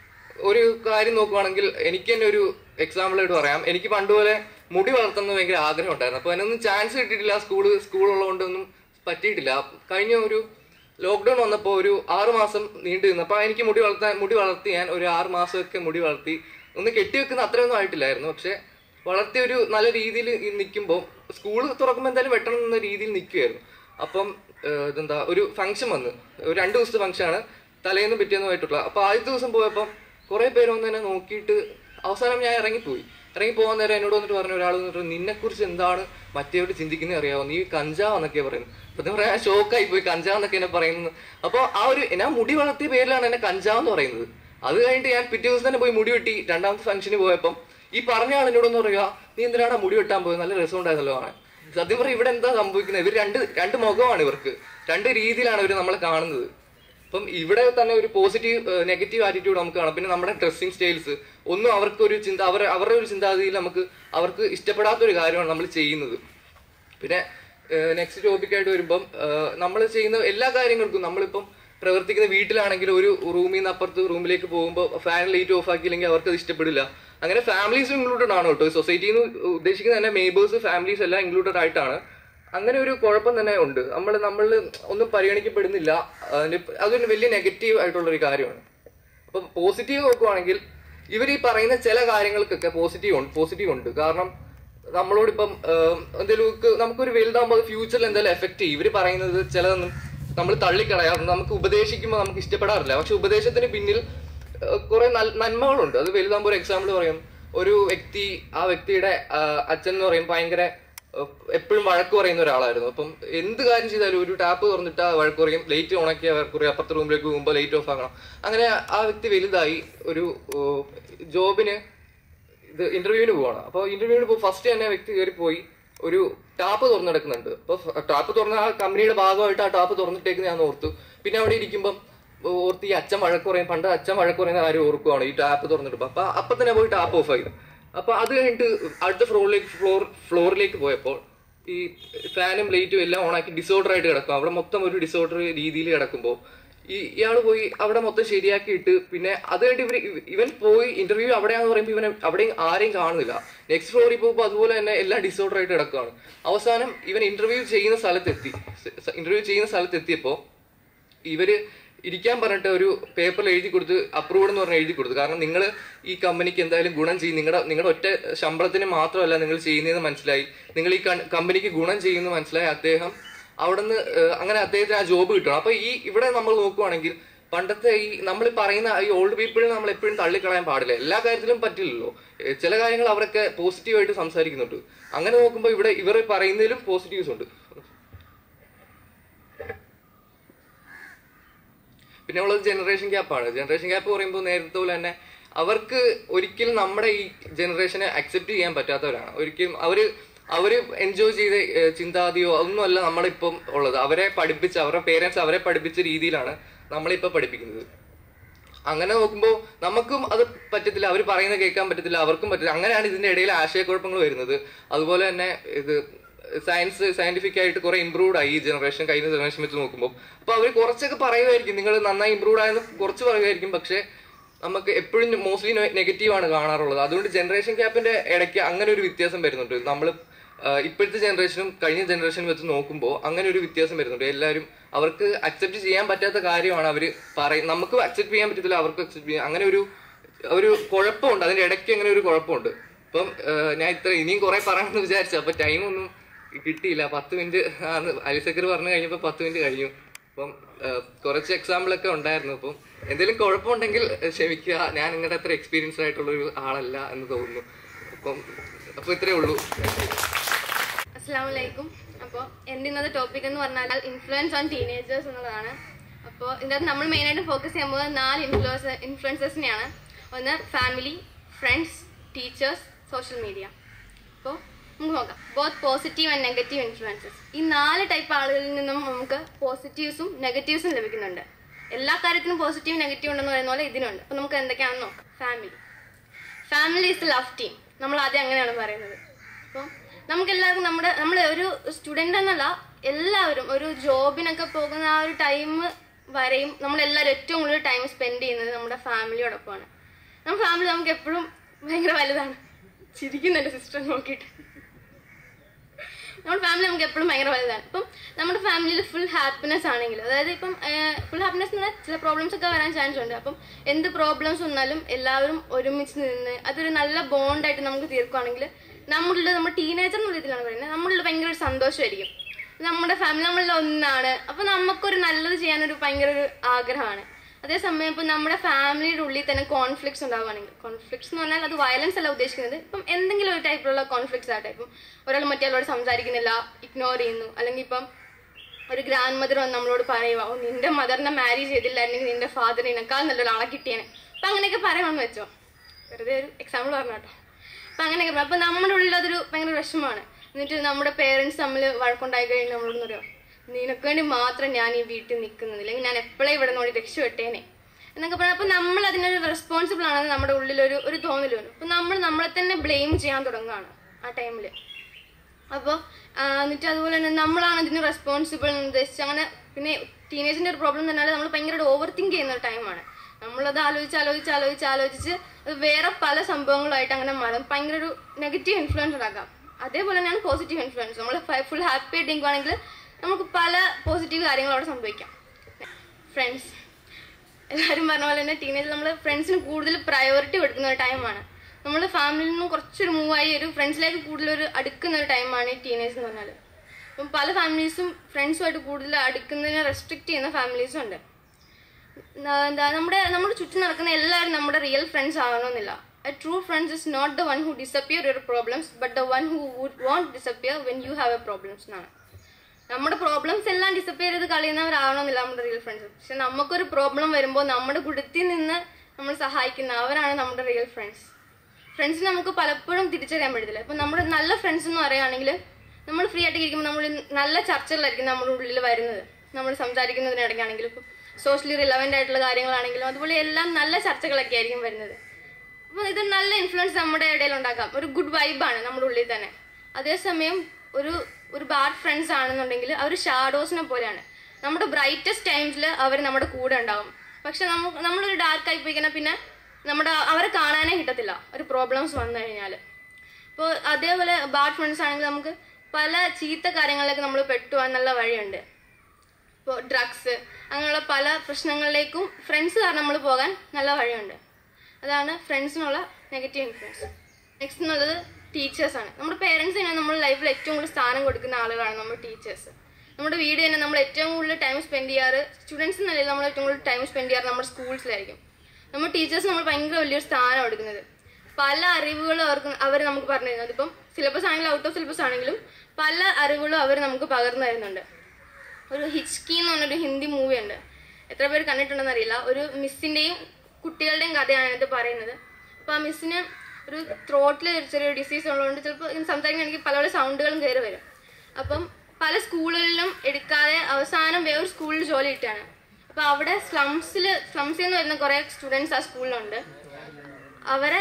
Speaker 3: ഒരു കാര്യം നോക്കുവാണെങ്കിൽ എനിക്ക് തന്നെ ഒരു എക്സാമ്പിൾ ആയിട്ട് പറയാം എനിക്ക് പണ്ട് പോലെ മുടി വളർത്തുന്നത് ഭയങ്കര ആഗ്രഹം ഉണ്ടായിരുന്നു അപ്പൊ അതിനൊന്നും ചാൻസ് കിട്ടിയിട്ടില്ല സ്കൂള് സ്കൂളുള്ളതുകൊണ്ടൊന്നും പറ്റിയിട്ടില്ല കഴിഞ്ഞ ഒരു ലോക്ക്ഡൌൺ വന്നപ്പോൾ ഒരു ആറ് മാസം നീണ്ടു നിന്നു അപ്പൊ എനിക്ക് മുടി വളർത്താൻ മുടി വളർത്തി ഞാൻ ഒരു ആറ് മാസമൊക്കെ മുടി വളർത്തി ഒന്ന് കെട്ടിവെക്കുന്ന അത്രയൊന്നും ആയിട്ടില്ലായിരുന്നു പക്ഷെ വളർത്തി ഒരു നല്ല രീതിയിൽ നിൽക്കുമ്പോൾ സ്കൂൾ തുറക്കുമ്പോൾ എന്തായാലും വെട്ടണം എന്ന രീതിയിൽ നിൽക്കുമായിരുന്നു അപ്പം ഏഹ്, ഇതെന്താ ഒരു ഫംഗ്ഷൻ വന്ന് ഒരു രണ്ട് ദിവസത്തെ ഫംഗ്ഷനാണ് തലേന്ന് പിറ്റേന്നുമായിട്ടുള്ള അപ്പൊ ആദ്യത്തെ ദിവസം പോയപ്പം കുറെ പേര് വന്ന് എന്നെ നോക്കിയിട്ട് അവസാനം ഞാൻ ഇറങ്ങിപ്പോയി ഇറങ്ങി പോകാൻ നേരം എന്നോട് വന്നിട്ട് പറഞ്ഞു ഒരാൾ വന്നിട്ട് നിന്നെ കുറിച്ച് എന്താണ് മറ്റേവരോട് ചിന്തിക്കുന്നത് അറിയാമോ നീ കഞ്ചാവ് എന്നൊക്കെയാ പറയുന്നത് സത്യം പറയാൻ ഞാൻ ഷോക്കായി പോയി കഞ്ചാവ് എന്നൊക്കെ എന്നെ പറയുന്നത് അപ്പോൾ ആ ഒരു ഞാൻ മുടി വളർത്തിയ പേരിലാണ് എന്നെ കഞ്ചാവ് എന്ന് പറയുന്നത് അത് കഴിഞ്ഞിട്ട് ഞാൻ പിറ്റേ ദിവസം തന്നെ പോയി മുടി വെട്ടി രണ്ടാമത്തെ ഫംഗ്ഷന് പോയപ്പം ഈ പറഞ്ഞ ആൾ എന്നോടൊന്ന് പറയുക നീ എന്തിനാണ് ആ മുടി വെട്ടാൻ പോയത് നല്ല രസം ഉണ്ടായിരുന്നല്ലോ ആണ് സത്യം പറഞ്ഞാൽ ഇവിടെ എന്താ സംഭവിക്കുന്നത് ഇവർ രണ്ട് രണ്ട് മുഖമാണ് ഇവർക്ക് രണ്ട് രീതിയിലാണ് ഇവർ നമ്മളെ കാണുന്നത് അപ്പം ഇവിടെ തന്നെ ഒരു പോസിറ്റീവ് നെഗറ്റീവ് ആറ്റിറ്റ്യൂഡ് നമുക്ക് കാണാം പിന്നെ നമ്മുടെ ഡ്രസ്സിങ് സ്റ്റൈൽസ് ഒന്നും അവർക്ക് ഒരു ചിന്ത അവർ അവരുടെ ഒരു ചിന്താഗതിയിൽ നമുക്ക് അവർക്ക് ഇഷ്ടപ്പെടാത്ത ഒരു കാര്യമാണ് നമ്മൾ ചെയ്യുന്നത് പിന്നെ നെക്സ്റ്റ് ടോപ്പിക്കായിട്ട് വരുമ്പം നമ്മൾ ചെയ്യുന്ന എല്ലാ കാര്യങ്ങൾക്കും നമ്മളിപ്പം പ്രവർത്തിക്കുന്ന വീട്ടിലാണെങ്കിൽ ഒരു റൂമിൽ നിന്ന് അപ്പുറത്ത് റൂമിലേക്ക് പോകുമ്പോൾ ഫാൻ ലൈറ്റ് ഓഫ് ആക്കിയില്ലെങ്കിൽ അവർക്ക് അത് ഇഷ്ടപ്പെടില്ല അങ്ങനെ ഫാമിലീസും ഇൻക്ലൂഡഡ് ആണ് കേട്ടോ സൊസൈറ്റിയിൽ നിന്ന് ഉദ്ദേശിക്കുന്ന തന്നെ നെയ്ബേഴ്സ് ഫാമിലീസ് എല്ലാം ഇൻക്ലൂഡഡ് ആയിട്ടാണ് അങ്ങനെ ഒരു കുഴപ്പം തന്നെ ഉണ്ട് നമ്മൾ നമ്മൾ ഒന്നും പരിഗണിക്കപ്പെടുന്നില്ല അതിന്റെ അതൊരു വലിയ നെഗറ്റീവ് ആയിട്ടുള്ള ഒരു കാര്യമാണ് അപ്പം പോസിറ്റീവ് നോക്കുവാണെങ്കിൽ ഇവർ ഈ പറയുന്ന ചില കാര്യങ്ങൾക്കൊക്കെ പോസിറ്റീവ് ഉണ്ട് പോസിറ്റീവ് ഉണ്ട് കാരണം നമ്മളോടിപ്പം ഏഹ്, എന്തെങ്കിലും നമുക്കൊരു വലുതാകുമ്പോൾ ഫ്യൂച്ചറിൽ എന്തായാലും എഫക്ട് ചെയ്യും ഇവർ പറയുന്നത് ചിലതൊന്നും നമ്മൾ തള്ളിക്കളയാറുണ്ട് നമുക്ക് ഉപദേശിക്കുമ്പോൾ നമുക്ക് ഇഷ്ടപ്പെടാറില്ല പക്ഷെ ഉപദേശത്തിന് പിന്നിൽ ഏഹ്, കുറെ നൽ- നന്മകളുണ്ട് അത് വലുതാകുമ്പോൾ ഒരു എക്സാമ്പിൾ പറയും ഒരു വ്യക്തി ആ വ്യക്തിയുടെ ആ, അച്ഛൻ എന്ന് പറയും ഭയങ്കര എപ്പോഴും വഴക്ക് പറയുന്ന ഒരാളായിരുന്നു അപ്പം എന്ത് കാര്യം ചെയ്താലും ഒരു ടാപ്പ് തുറന്നിട്ട് ആ വഴക്ക് പറയും ലൈറ്റ് ഓണാക്കിയ വഴക്ക് പറയും അപ്പുറത്തെ റൂമിലേക്ക് പോകുമ്പോൾ ലൈറ്റ് ഓഫ് ആക്കണം അങ്ങനെ ആ വ്യക്തി വലുതായി ഒരു ഓ, ജോബിന് ഇത് ഇന്റർവ്യൂവിന് പോവാണ് അപ്പോൾ ഇന്റർവ്യൂവിന് പോകും ഫസ്റ്റ് തന്നെ ആ വ്യക്തി കയറി പോയി ഒരു ടാപ്പ് തുറന്നു കിടക്കുന്നുണ്ട് അപ്പോൾ ടാപ്പ് തുറന്ന ആ കമ്പനിയുടെ ഭാഗമായിട്ട് ആ ടാപ്പ് തുറന്നിട്ടേക്ക് ഞാൻ ഓർത്തു പിന്നെ അവിടെ ഇരിക്കുമ്പം ഓർത്ത് ഈ അച്ഛൻ വഴക്ക് പറയും പണ്ട് അച്ഛൻ വഴക്ക് പറയുന്ന കാര്യം ഓർക്കുവാണ് ഈ ടാപ്പ് തുറന്നിട്ട് അപ്പൊ അപ്പൊ തന്നെ പോയി ടാപ്പ് ഓഫ് ആയി അപ്പൊ അത് കഴിഞ്ഞിട്ട് അടുത്ത ഫ്ലോറിലേക്ക് ഫ്ലോർ ഫ്ലോറിലേക്ക് പോയപ്പോൾ ഈ ഫാനും ലൈറ്റും എല്ലാം ഓണാക്കി ഡിസോർഡർ ആയിട്ട് കിടക്കും അവിടെ മൊത്തം ഒരു ഡിസോർഡർ രീതിയിൽ കിടക്കുമ്പോൾ ഈ ഇയാൾ പോയി അവിടെ മൊത്തം ശരിയാക്കിയിട്ട് പിന്നെ അത് കഴിഞ്ഞിട്ട് ഇവർ ഇവൻ പോയി ഇന്റർവ്യൂ അവിടെയാന്ന് പറയുമ്പോൾ ഇവനെ അവിടെയും ആരെയും കാണുന്നില്ല നെക്സ്റ്റ് ഫ്ലോറിൽ പോകുമ്പോൾ അതുപോലെ തന്നെ എല്ലാം ഡിസോർഡർ ആയിട്ട് കിടക്കുകയാണ് അവസാനം ഇവൻ ഇന്റർവ്യൂ ചെയ്യുന്ന സ്ഥലത്തെത്തി ഇന്റർവ്യൂ ചെയ്യുന്ന സ്ഥലത്തെത്തിയപ്പോൾ ഇവര് ഇരിക്കാൻ പറഞ്ഞിട്ട് ഒരു പേപ്പറിൽ എഴുതി കൊടുത്ത് അപ്രൂവ്ഡ് എന്ന് പറഞ്ഞ് എഴുതി കൊടുത്തു കാരണം നിങ്ങൾ ഈ കമ്പനിക്ക് എന്തായാലും ഗുണം ചെയ്യും നിങ്ങളുടെ നിങ്ങളുടെ ഒറ്റ ശമ്പളത്തിന് മാത്രമല്ല നിങ്ങൾ ചെയ്യുന്നതെന്ന് മനസ്സിലായി നിങ്ങൾ ഈ കമ്പനിക്ക് ഗുണം ചെയ്യുന്നു മനസ്സിലായി അദ്ദേഹം അവിടുന്ന് ഏഹ്, അങ്ങനെ അദ്ദേഹത്തിന് ആ ജോബ് കിട്ടണം അപ്പൊ ഈ ഇവിടെ നമ്മൾ നോക്കുവാണെങ്കിൽ പണ്ടത്തെ ഈ നമ്മൾ പറയുന്ന ഈ ഓൾഡ് പീപ്പിളിനെ നമ്മൾ എപ്പോഴും തള്ളിക്കളയാൻ പാടില്ല എല്ലാ കാര്യത്തിലും പറ്റില്ലല്ലോ ഏഹ്, ചില കാര്യങ്ങൾ അവരൊക്കെ പോസിറ്റീവായിട്ട് സംസാരിക്കുന്നുണ്ട് അങ്ങനെ നോക്കുമ്പോൾ ഇവിടെ ഇവർ പറയുന്നതിലും പോസിറ്റീവ്സ് ഉണ്ട് പിന്നെ ഉള്ളത് ജനറേഷൻ ഗ്യാപ്പാണ് ജനറേഷൻ ഗ്യാപ്പ് പറയുമ്പോൾ നേരത്തെ പോലെ തന്നെ അവർക്ക് ഒരിക്കലും നമ്മുടെ ഈ ജനറേഷനെ അക്സെപ്റ്റ് ചെയ്യാൻ പറ്റാത്തവരാണ് ഒരിക്കലും അവര് അവര് എൻജോയ് ചെയ്ത ഏഹ്, ചിന്താഗതിയോ അതൊന്നുമല്ല നമ്മളിപ്പം ഉള്ളത് അവരെ പഠിപ്പിച്ച അവരുടെ പേരൻസ് അവരെ പഠിപ്പിച്ച രീതിയിലാണ് നമ്മളിപ്പോൾ പഠിപ്പിക്കുന്നത് അങ്ങനെ നോക്കുമ്പോൾ നമുക്കും അത് പറ്റത്തില്ല അവർ പറയുന്ന കേൾക്കാൻ പറ്റത്തില്ല അവർക്കും പറ്റില്ല അങ്ങനെയാണ് ഇതിന്റെ ഇടയിൽ ആശയക്കുഴപ്പങ്ങൾ വരുന്നത് അതുപോലെ തന്നെ ഇത് സയൻസ് സയന്റിഫിക് ആയിട്ട് കുറെ ഇമ്പ്രൂവ്ഡ് ആയി ഈ ജനറേഷൻ കഴിഞ്ഞ ജനറേഷൻ വെച്ച് നോക്കുമ്പോൾ അപ്പൊ അവർ കുറച്ചൊക്കെ പറയുമായിരിക്കും നിങ്ങൾ നന്നായി ഇമ്പ്രൂവ്ഡ് ആയെന്ന് കുറച്ച് പറയുമായിരിക്കും പക്ഷെ നമുക്ക് എപ്പോഴും മോസ്റ്റ്ലി നെഗറ്റീവ് ആണ് കാണാറുള്ളത് അതുകൊണ്ട് ജനറേഷൻ ഗ്യാപ്പിന്റെ ഇടയ്ക്ക് അങ്ങനെ ഒരു വ്യത്യാസം വരുന്നുണ്ട് നമ്മൾ ഇപ്പോഴത്തെ ജനറേഷനും കഴിഞ്ഞ ജനറേഷനും വെച്ച് നോക്കുമ്പോൾ അങ്ങനെ ഒരു വ്യത്യാസം വരുന്നുണ്ട് എല്ലാവരും അവർക്ക് അക്സെപ്റ്റ് ചെയ്യാൻ പറ്റാത്ത കാര്യമാണ് അവർ പറയും നമുക്ക് അക്സെപ്റ്റ് ചെയ്യാൻ പറ്റത്തില്ല അവർക്ക് അക്സെപ്റ്റ് ചെയ്യാൻ അങ്ങനെ ഒരു ഒരു കുഴപ്പമുണ്ട് അതിന്റെ ഇടയ്ക്ക് അങ്ങനെ ഒരു കുഴപ്പമുണ്ട് ഇപ്പം ഏഹ്, ഞാൻ ഇത്ര ഇനിയും കുറെ പറയണമെന്ന് വിചാരിച്ചു അപ്പൊ ടൈം ഒന്നും കിട്ടിയില്ല പത്ത് മിനിറ്റ് ആണ് അലിസക്കർ പറഞ്ഞു കഴിഞ്ഞപ്പോൾ പത്ത് മിനിറ്റ് കഴിഞ്ഞു അപ്പം ഏഹ്, കുറച്ച് എക്സാമ്പിൾ ഒക്കെ ഉണ്ടായിരുന്നു അപ്പം എന്തെങ്കിലും കുഴപ്പമുണ്ടെങ്കിൽ ഏഹ്, ക്ഷമിക്കുക ഞാൻ നിങ്ങളുടെ അത്ര എക്സ്പീരിയൻസ്ഡ് ആയിട്ടുള്ള ഒരു ആളല്ല എന്ന് തോന്നുന്നു അപ്പം അപ്പൊ ഇത്രേ ഉള്ളൂ
Speaker 4: അസ്സാം വലൈക്കും അപ്പോൾ എൻ്റെ ഇന്നത്തെ ടോപ്പിക് എന്ന് പറഞ്ഞാൽ ഇൻഫ്ലുവൻസ് ഓൺ ടീനേജേഴ്സ് എന്നുള്ളതാണ് അപ്പോൾ ഇതിനകത്ത് നമ്മൾ മെയിനായിട്ട് ഫോക്കസ് ചെയ്യാൻ പോകുന്നത് നാല് ഇൻഫ്ലുവൻസ് ഇൻഫ്ലുവൻസസിനെയാണ് ഒന്ന് family friends teachers social media അപ്പോൾ നമുക്ക് നോക്കാം both positive and negative influences ഈ നാല് ടൈപ്പ് ആളുകളിൽ നിന്നും നമുക്ക് പോസിറ്റീവ്സും നെഗറ്റീവ്സും ലഭിക്കുന്നുണ്ട് എല്ലാ കാര്യത്തിനും പോസിറ്റീവ് നെഗറ്റീവ് ഉണ്ടെന്ന് പറയുന്ന പോലെ ഇതിനുണ്ട് അപ്പോൾ നമുക്ക് എന്തൊക്കെയാണെന്ന് നോക്കാം family family is love team നമ്മൾ ആദ്യം അങ്ങനെയാണ് പറയുന്നത് അപ്പം നമുക്ക് എല്ലാവർക്കും നമ്മുടെ നമ്മൾ ഒരു സ്റ്റുഡൻ്റ് എന്നല്ല എല്ലാവരും ഒരു ജോബിനൊക്കെ പോകുന്ന ആ ഒരു ടൈം വരെയും നമ്മളെല്ലാവരും ഏറ്റവും കൂടുതൽ ടൈം സ്പെൻഡ് ചെയ്യുന്നത് നമ്മുടെ ഫാമിലിയോടൊപ്പമാണ് നമ്മുടെ ഫാമിലി നമുക്ക് എപ്പോഴും ഭയങ്കര വലുതാണ് ചിരിക്കുന്നുണ്ട് സിസ്റ്റർ നോക്കിയിട്ട് നമ്മുടെ ഫാമിലി നമുക്ക് എപ്പോഴും ഭയങ്കര വലുതാണ് ഇപ്പം നമ്മുടെ ഫാമിലിയിൽ ഫുൾ ഹാപ്പിനെസ് ആണെങ്കിൽ അതായത് ഇപ്പം ഫുൾ ഹാപ്പിനെസ് എന്ന് പറഞ്ഞാൽ ചില പ്രോബ്ലംസ് ഒക്കെ വരാൻ ചാൻസ് ഉണ്ട് അപ്പം എന്ത് പ്രോബ്ലംസ് വന്നാലും എല്ലാവരും ഒരുമിച്ച് നിന്ന് അതൊരു നല്ല ബോണ്ടായിട്ട് നമുക്ക് തീർക്കുകയാണെങ്കിൽ നമ്മളുടെ നമ്മുടെ ടീനേജർ എന്നുള്ള രീതിയിലാണ് പറയുന്നത് നമ്മളുടെ ഭയങ്കര ഒരു സന്തോഷമായിരിക്കും നമ്മുടെ ഫാമിലി നമ്മളുടെ ഒന്നാണ് അപ്പൊ നമുക്കൊരു നല്ലത് ചെയ്യാനൊരു ഭയങ്കര ഒരു ആഗ്രഹമാണ് അതേസമയം ഇപ്പം നമ്മുടെ ഫാമിലിയുടെ ഉള്ളിൽ തന്നെ കോൺഫ്ലിക്ട്സ് ഉണ്ടാവുകയാണെങ്കിൽ കോൺഫ്ലിക്ട്സ് എന്ന് പറഞ്ഞാൽ അത് വയലൻസ് അല്ല ഉദ്ദേശിക്കുന്നത് ഇപ്പം എന്തെങ്കിലും ഒരു ടൈപ്പിലുള്ള കോൺഫ്ലിക്ട്സ് ആട്ടെ ഇപ്പം ഒരാൾ മറ്റേയാളോട് സംസാരിക്കുന്നില്ല ഇഗ്നോർ ചെയ്യുന്നു അല്ലെങ്കിൽ ഇപ്പം ഒരു ഗ്രാൻഡ് മദർ വന്ന് നമ്മളോട് പറയുക ഓ നിന്റെ മദറിനെ മാരി ചെയ്തില്ലായിരുന്നെങ്കിൽ നിന്റെ ഫാദർ നിനക്കാൾ നല്ലൊരു ആളെ കിട്ടിയേനെ അപ്പൊ അങ്ങനെയൊക്കെ പറയണമെന്ന് വെച്ചോ വെറുതെ ഒരു എക്സാമ്പിൾ പറഞ്ഞു കേട്ടോ അപ്പൊ അങ്ങനെയൊക്കെ പറയും. അപ്പൊ നമ്മുടെ ഉള്ളിൽ അതൊരു ഭയങ്കര വിഷമമാണ് എന്നിട്ട് നമ്മുടെ പേരൻസ് തമ്മിൽ വഴക്കുണ്ടായി കഴിഞ്ഞാൽ നമ്മളോട് പറയാം നിനക്ക് വേണ്ടി മാത്രം ഞാൻ ഈ വീട്ടിൽ നിൽക്കുന്നത് അല്ലെങ്കിൽ ഞാൻ എപ്പോഴും ഇവിടെ നോടി രക്ഷപ്പെട്ടേനെ എന്നൊക്കെ പറഞ്ഞാൽ അപ്പൊ നമ്മൾ അതിനൊരു റെസ്പോൺസിബിൾ ആണെന്ന് നമ്മുടെ ഉള്ളിലൊരു ഒരു തോന്നൽ വരും അപ്പൊ നമ്മൾ നമ്മളെ തന്നെ ബ്ലെയിം ചെയ്യാൻ തുടങ്ങുകയാണ് ആ ടൈമിൽ അപ്പോൾ എന്നിട്ട് അതുപോലെ തന്നെ നമ്മളാണ് ഇതിന് റെസ്പോൺസിബിൾ എന്ന് ഉദ്ദേശിച്ച് അങ്ങനെ പിന്നെ ടീനേജിന്റെ ഒരു പ്രോബ്ലം തന്നെ നമ്മൾ ഭയങ്കരമായിട്ട് ഓവർ തിങ്ക് ചെയ്യുന്ന ഒരു ടൈമാണ് നമ്മളത് ആലോചിച്ച് ആലോചിച്ച് ആലോചിച്ച് ആലോചിച്ച് അത് വേറെ പല സംഭവങ്ങളായിട്ട് അങ്ങനെ മാറും ഭയങ്കര ഒരു നെഗറ്റീവ് ഇൻഫ്ലുവൻസ് ഉണ്ടാക്കാം അതേപോലെ തന്നെയാണ് പോസിറ്റീവ് ഇൻഫ്ലുവൻസ് നമ്മൾ ഫുൾ ഹാപ്പി ആയിട്ട് ഇരിക്കുവാണെങ്കിൽ നമുക്ക് പല പോസിറ്റീവ് കാര്യങ്ങൾ അവിടെ സംഭവിക്കാം ഫ്രണ്ട്സ് എല്ലാവരും പറഞ്ഞ പോലെ തന്നെ ടീനേജ് നമ്മൾ ഫ്രണ്ട്സിന് കൂടുതൽ പ്രയോറിറ്റി കൊടുക്കുന്ന ഒരു ടൈമാണ് നമ്മൾ ഫാമിലിയിൽ നിന്നും കുറച്ചൊരു മൂവ് ആയി ഒരു ഫ്രണ്ട്സിലേക്ക് കൂടുതൽ ഒരു അടുക്കുന്ന ഒരു ടൈമാണ് ഈ ടീനേജ് എന്ന് പറഞ്ഞാൽ അപ്പം പല ഫാമിലീസും ഫ്രണ്ട്സുമായിട്ട് കൂടുതൽ അടുക്കുന്നതിനെ റെസ്ട്രിക്ട് ചെയ്യുന്ന ഫാമിലീസും ഉണ്ട് ന- എന്താ നമ്മുടെ നമ്മുടെ ചുറ്റും നടക്കുന്ന എല്ലാവരും നമ്മുടെ റിയൽ ഫ്രണ്ട്സ് ആവണമെന്നില്ല a true friends is not the one who disappear your problems but the one who would won't disappear when you have a problems എന്നാണ് നമ്മുടെ പ്രോബ്ലംസ് എല്ലാം ഡിസപ്പിയർ ചെയ്ത് കളയുന്നവരാവണമെന്നില്ല നമ്മുടെ റിയൽ ഫ്രണ്ട്സ് പക്ഷെ നമുക്കൊരു പ്രോബ്ലം വരുമ്പോൾ നമ്മുടെ കുടത്തിൽ നിന്ന് നമ്മൾ സഹായിക്കുന്ന അവരാണ് നമ്മുടെ റിയൽ ഫ്രണ്ട്സ് ഫ്രണ്ട്സ് നമുക്ക് പലപ്പോഴും തിരിച്ചറിയാൻ പറ്റത്തില്ല ഇപ്പം നമ്മുടെ നല്ല ഫ്രണ്ട്സ് എന്ന് പറയുകയാണെങ്കിൽ നമ്മൾ ഫ്രീ ആയിട്ട് ഇരിക്കുമ്പോൾ നമ്മൾ നല്ല ചർച്ചകളായിരിക്കും നമ്മുടെ ഉള്ളിൽ വരുന്നത് നമ്മൾ സംസാരിക്കുന്നതിനിടയ്ക്കാണെങ്കിലും ഇപ്പം സോഷ്യലി റിലവൻ്റ് ആയിട്ടുള്ള കാര്യങ്ങളാണെങ്കിലും അതുപോലെ എല്ലാം നല്ല ചർച്ചകളൊക്കെ ആയിരിക്കും വരുന്നത് അപ്പോൾ ഇത് നല്ല ഇൻഫ്ലുവൻസ് നമ്മുടെ ഇടയിൽ ഉണ്ടാക്കാം ഒരു ഗുഡ് വൈബാണ് നമ്മുടെ ഉള്ളിൽ തന്നെ അതേസമയം ഒരു ഒരു ബാഡ് ഫ്രണ്ട്സ് ആണെന്നുണ്ടെങ്കിൽ അവർ ഷാഡോസിനെ പോലെയാണ് നമ്മുടെ ബ്രൈറ്റസ്റ്റ് ടൈംസിൽ അവർ നമ്മുടെ കൂടെ ഉണ്ടാവും പക്ഷെ നമുക്ക് നമ്മളൊരു ഡാർക്ക് ആയി പോയി കഴിഞ്ഞാൽ പിന്നെ നമ്മുടെ അവരെ കാണാനേ കിട്ടത്തില്ല ഒരു പ്രോബ്ലംസ് വന്നു കഴിഞ്ഞാൽ അപ്പോൾ അതേപോലെ ബാഡ് ഫ്രണ്ട്സ് ആണെങ്കിൽ നമുക്ക് പല ചീത്ത കാര്യങ്ങളിലേക്ക് നമ്മൾ പെട്ടുപോകാൻ നല്ല വഴിയുണ്ട് ഇപ്പോൾ ഡ്രഗ്സ് അങ്ങനെയുള്ള പല പ്രശ്നങ്ങളിലേക്കും ഫ്രണ്ട്സ് കാരണം നമ്മൾ പോകാൻ നല്ല വഴിയുണ്ട് അതാണ് ഫ്രണ്ട്സിനുള്ള നെഗറ്റീവ് ഇൻഫ്ലുവൻസ് നെക്സ്റ്റ് എന്നുള്ളത് ടീച്ചേഴ്സാണ് നമ്മുടെ പേരൻസിനാണ് നമ്മൾ ലൈഫിൽ ഏറ്റവും കൂടുതൽ സ്ഥാനം കൊടുക്കുന്ന ആളുകളാണ് നമ്മുടെ ടീച്ചേഴ്സ് നമ്മുടെ വീട് തന്നെ നമ്മൾ ഏറ്റവും കൂടുതൽ ടൈം സ്പെൻഡ് ചെയ്യാറ് സ്റ്റുഡൻസ് എന്നല്ല നമ്മൾ ഏറ്റവും കൂടുതൽ ടൈം സ്പെൻഡ് ചെയ്യാറ് നമ്മുടെ സ്കൂൾസിലായിരിക്കും നമ്മൾ ടീച്ചേഴ്സ് നമ്മൾ ഭയങ്കര വലിയൊരു സ്ഥാനം കൊടുക്കുന്നത് പല അറിവുകളും അവർക്ക് അവർ നമുക്ക് പറഞ്ഞു തരുന്നത് ഇപ്പം സിലബസ് ആണെങ്കിലും ഔട്ട് ഓഫ് സിലബസ് ആണെങ്കിലും പല അറിവുകളും അവർ നമുക്ക് പകർന്നു തരുന്നുണ്ട് ഒരു ഹിച്കി എന്ന് പറഞ്ഞൊരു ഹിന്ദി മൂവി ഉണ്ട് എത്ര പേര് കണ്ടിട്ടുണ്ടെന്ന് അറിയില്ല ഒരു മിസ്സിന്റെയും കുട്ടികളുടെയും കഥയാണ് ഇത് പറയുന്നത് അപ്പൊ ആ മിസ്സിന് ഒരു ത്രോട്ടിൽ ചെറിയൊരു ഡിസീസ് ഉള്ളതുകൊണ്ട് ചിലപ്പോൾ സംസാരിക്കുകയാണെങ്കിൽ പല പല സൗണ്ടുകളും കയറി വരും അപ്പം പല സ്കൂളുകളിലും എടുക്കാതെ അവസാനം വേറൊരു സ്കൂളിൽ ജോലി കിട്ടുകയാണ് അപ്പൊ അവിടെ സ്ലംസിൽ സ്ലംസിൽ നിന്ന് വരുന്ന കുറെ സ്റ്റുഡൻസ് ആ സ്കൂളിലുണ്ട് അവരെ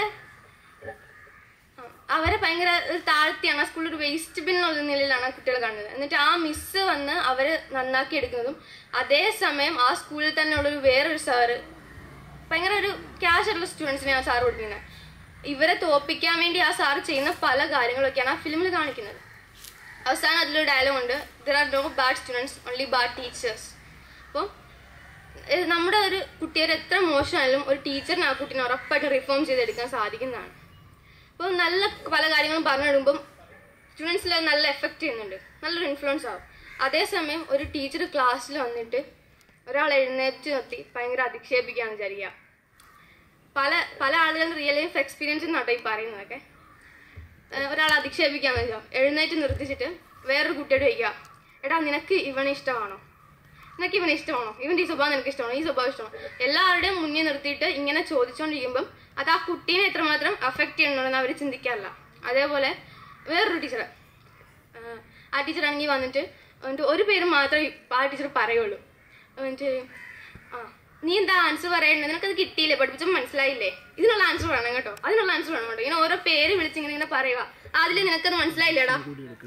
Speaker 4: അവരെ ഭയങ്കര ഒരു താഴ്ത്തിയാണ് ആ സ്കൂളിൽ ഒരു വേസ്റ്റ് ബിൻ എന്നുള്ള നിലയിലാണ് ആ കുട്ടികൾ കാണുന്നത് എന്നിട്ട് ആ മിസ്സ് വന്ന് അവരെ നന്നാക്കി എടുക്കുന്നതും അതേസമയം ആ സ്കൂളിൽ തന്നെ ഉള്ളൊരു വേറൊരു സാറ് ഭയങ്കര ഒരു ക്യാഷ് ആയിട്ടുള്ള സ്റ്റുഡൻസിനെ ആ സാറ് പഠിക്കുന്നത് ഇവരെ തോപ്പിക്കാൻ വേണ്ടി ആ സാറ് ചെയ്യുന്ന പല കാര്യങ്ങളൊക്കെയാണ് ആ ഫിലിമിൽ കാണിക്കുന്നത് അവസാനം അതിലൊരു ഡയലോഗ് ഉണ്ട് there are no bad students only bad teachers അപ്പം ഏഹ് നമ്മുടെ ഒരു കുട്ടിയെ എത്ര മോശമായാലും ഒരു ടീച്ചറിന് ആ കുട്ടീനെ ഉറപ്പായിട്ട് റിഫോം ചെയ്തെടുക്കാൻ സാധിക്കുന്നതാണ് അപ്പോൾ നല്ല പല കാര്യങ്ങളും പറഞ്ഞു വിടുമ്പം സ്റ്റുഡൻസിൽ നല്ല എഫക്റ്റ് ചെയ്യുന്നുണ്ട് നല്ലൊരു ഇൻഫ്ലുവൻസ് ആവും അതേസമയം ഒരു ടീച്ചർ ക്ലാസ്സിൽ വന്നിട്ട് ഒരാൾ എഴുന്നേറ്റ് നിർത്തി ഭയങ്കര അധിക്ഷേപിക്കാന്ന് വിചാരിക്കുക പല പല ആളുകളും റിയൽ ലൈഫ് എക്സ്പീരിയൻസ് എന്നാട്ടോ ഈ പറയുന്നതൊക്കെ ഏഹ് ഒരാൾ അധിക്ഷേപിക്കാന്ന് വെച്ചോ എഴുന്നേറ്റ് നിർത്തിച്ചിട്ട് വേറൊരു കുട്ടിയോട് ചോദിക്കുക എടാ നിനക്ക് ഇവനെ ഇഷ്ടമാണോ നിനക്ക് ഇവനെ ഇഷ്ടമാണോ ഇവന്റെ ഈ സ്വഭാവം നിനക്ക് ഇഷ്ടമാണോ ഈ സ്വഭാവം ഇഷ്ടമാണോ എല്ലാവരുടെയും മുന്നിൽ നിർത്തിയിട്ട് ഇങ്ങനെ ചോദിച്ചുകൊണ്ടിരിക്കുമ്പം അത് ആ കുട്ടീനെ എത്രമാത്രം അഫക്റ്റ് ചെയ്യണമെന്ന് അവർ ചിന്തിക്കാറില്ല അതേപോലെ വേറൊരു ടീച്ചർ ആ ടീച്ചർ ആണെങ്കിൽ വന്നിട്ട് എന്നിട്ട് ഒരു പേര് മാത്രമേ ആ ടീച്ചർ പറയുള്ളൂ എന്നിട്ട് ആ നീ എന്താ ആൻസർ പറയണ്ടത് നിനക്കത് കിട്ടിയില്ലേ പഠിപ്പിച്ചപ്പോൾ മനസ്സിലായില്ലേ ഇതിനുള്ള ആൻസർ വേണം കേട്ടോ അതിനുള്ള ആൻസർ വേണം കേട്ടോ ഇങ്ങനെ ഓരോ പേര് വിളിച്ച് ഇങ്ങനെ ഇങ്ങനെ പറയുക അതിൽ നിനക്കത് മനസ്സിലായില്ലേടാ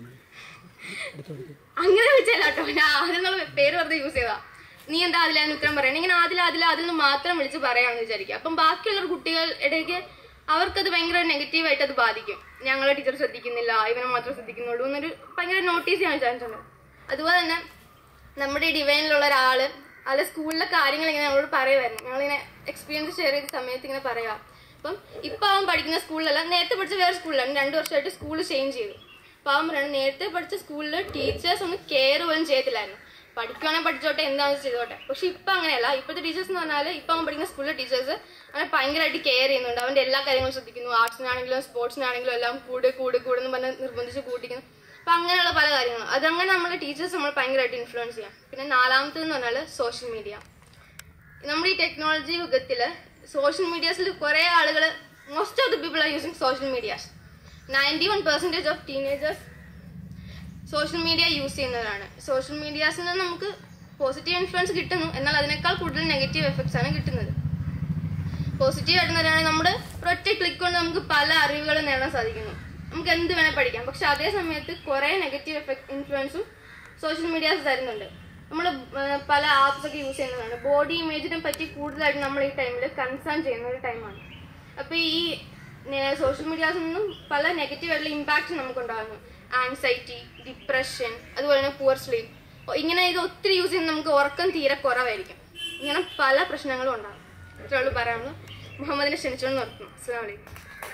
Speaker 4: അങ്ങനെ വിളിച്ചല്ല കേട്ടോ ഞാൻ അതിനുള്ള പേര് വെറുതെ യൂസ് ചെയ്താ നീ എന്താ അതിലാണ് ഉത്തരം പറയണേ ഇങ്ങനെ അതിൽ അതിൽ അതിൽ നിന്ന് മാത്രം വിളിച്ച് പറയാമെന്ന് വിചാരിക്കുക അപ്പം ബാക്കിയുള്ള കുട്ടികൾ ഇടയ്ക്ക് അവർക്കത് ഭയങ്കര നെഗറ്റീവായിട്ട് അത് ബാധിക്കും ഞങ്ങളെ ടീച്ചർ ശ്രദ്ധിക്കുന്നില്ല ഇവനെ മാത്രം ശ്രദ്ധിക്കുന്നുള്ളൂ എന്നൊരു ഭയങ്കര നോട്ടീസ് ചെയ്യാൻ ചാൻസ് ഉണ്ട് അതുപോലെ തന്നെ നമ്മുടെ ഈ ഡിവൈനിലുള്ള ഒരാള് അല്ല സ്കൂളിലെ കാര്യങ്ങൾ ഇങ്ങനെ നമ്മളോട് പറയുമായിരുന്നു ഞങ്ങളിങ്ങനെ എക്സ്പീരിയൻസ് ഷെയർ ചെയ്ത സമയത്ത് ഇങ്ങനെ പറയാം അപ്പം ഇപ്പൊ അവൻ പഠിക്കുന്ന സ്കൂളിലല്ല നേരത്തെ പഠിച്ച വേറെ സ്കൂളിലാണ് രണ്ടു വർഷമായിട്ട് സ്കൂൾ ചേഞ്ച് ചെയ്തു അപ്പൊ അവൻ പറയുന്നത് നേരത്തെ പഠിച്ച സ്കൂളിൽ ടീച്ചേഴ്സ് ഒന്നും കെയർ പോലും ചെയ്യത്തില്ലായിരുന്നു പഠിക്കുവാണെങ്കിൽ പഠിച്ചോട്ടെ എന്താണെന്ന് ചെയ്തോട്ടെ പക്ഷെ ഇപ്പൊ അങ്ങനെയല്ല ഇപ്പോഴത്തെ ടീച്ചേഴ്സ് എന്ന് പറഞ്ഞാൽ ഇപ്പൊ അവൻ പഠിക്കുന്ന സ്കൂളിലെ ടീച്ചേഴ്സ് അവനെ ഭയങ്കരമായിട്ട് കെയർ ചെയ്യുന്നുണ്ട് അവന്റെ എല്ലാ കാര്യങ്ങളും ശ്രദ്ധിക്കുന്നു ആർട്സിനാണെങ്കിലും സ്പോർട്സിനാണെങ്കിലും എല്ലാം കൂട് കൂട് കൂടുന്ന് പറഞ്ഞ് നിർബന്ധിച്ച് കൂട്ടിക്കുന്നു അപ്പൊ അങ്ങനെയുള്ള പല കാര്യങ്ങളും അതങ്ങനെ നമ്മളെ ടീച്ചേഴ്സ് നമ്മൾ ഭയങ്കരമായിട്ട് ഇൻഫ്ലുവൻസ് ചെയ്യാം പിന്നെ നാലാമത്തേന്ന് പറഞ്ഞാൽ സോഷ്യൽ മീഡിയ നമ്മുടെ ഈ ടെക്നോളജി യുഗത്തിൽ സോഷ്യൽ മീഡിയാസിൽ കുറേ ആളുകൾ most of the people are using social medias ninety one percentage of teenagers social media use ചെയ്യുന്നവരാണ് സോഷ്യൽ മീഡിയാസിൽ നിന്ന് നമുക്ക് പോസിറ്റീവ് ഇൻഫ്ലുവൻസ് കിട്ടുന്നു എന്നാൽ അതിനേക്കാൾ കൂടുതൽ നെഗറ്റീവ് എഫക്ട്സ് ആണ് കിട്ടുന്നത് പോസിറ്റീവ് ആയിട്ട് പറയുകയാണെങ്കിൽ നമ്മുടെ ഒറ്റ ക്ലിക്ക് കൊണ്ട് നമുക്ക് പല അറിവുകളും നേടാൻ സാധിക്കുന്നു നമുക്ക് എന്ത് വേണേൽ പഠിക്കാം പക്ഷെ അതേ സമയത്ത് കുറേ നെഗറ്റീവ് എഫക്ട് ഇൻഫ്ലുവൻസും സോഷ്യൽ മീഡിയാസ് തരുന്നുണ്ട് നമ്മൾ പല ആപ്സ് ഒക്കെ യൂസ് ചെയ്യുന്നതാണ് ബോഡി ഇമേജിനെ പറ്റി കൂടുതലായിട്ട് നമ്മൾ ഈ ടൈമിൽ കൺസേൺ ചെയ്യുന്ന ഒരു ടൈമാണ് അപ്പോൾ ഈ സോഷ്യൽ മീഡിയാസിൽ നിന്നും പല നെഗറ്റീവ് ആയിട്ടുള്ള ഇമ്പാക്ട്സ് നമുക്ക് ഉണ്ടാകുന്നു ആൻസൈറ്റി ഡിപ്രഷൻ അതുപോലെ തന്നെ പുവർ സ്ലീപ്പ് ഇങ്ങനെ ഇത് ഒത്തിരി യൂസ് ചെയ്യുന്ന നമുക്ക് ഉറക്കം തീരെ കുറവായിരിക്കും ഇങ്ങനെ പല പ്രശ്നങ്ങളും ഉണ്ടാകും ഇത്രേ ഉള്ളൂ പറയാനുള്ളൂ മുഹമ്മദിനെ ക്ഷണിച്ചുകൊണ്ട് നിർത്തുന്നു അസ്സാം വലൈക്കും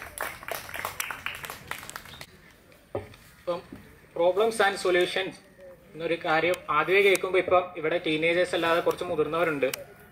Speaker 5: ഇപ്പം പ്രോബ്ലംസ് ആൻഡ് സൊല്യൂഷൻസ് എന്നൊരു കാര്യം ആദ്യമേ കേൾക്കുമ്പോൾ ഇപ്പം ഇവിടെ ടീനേജേഴ്സ് അല്ലാതെ കുറച്ച് മുതിർന്നവരുണ്ട്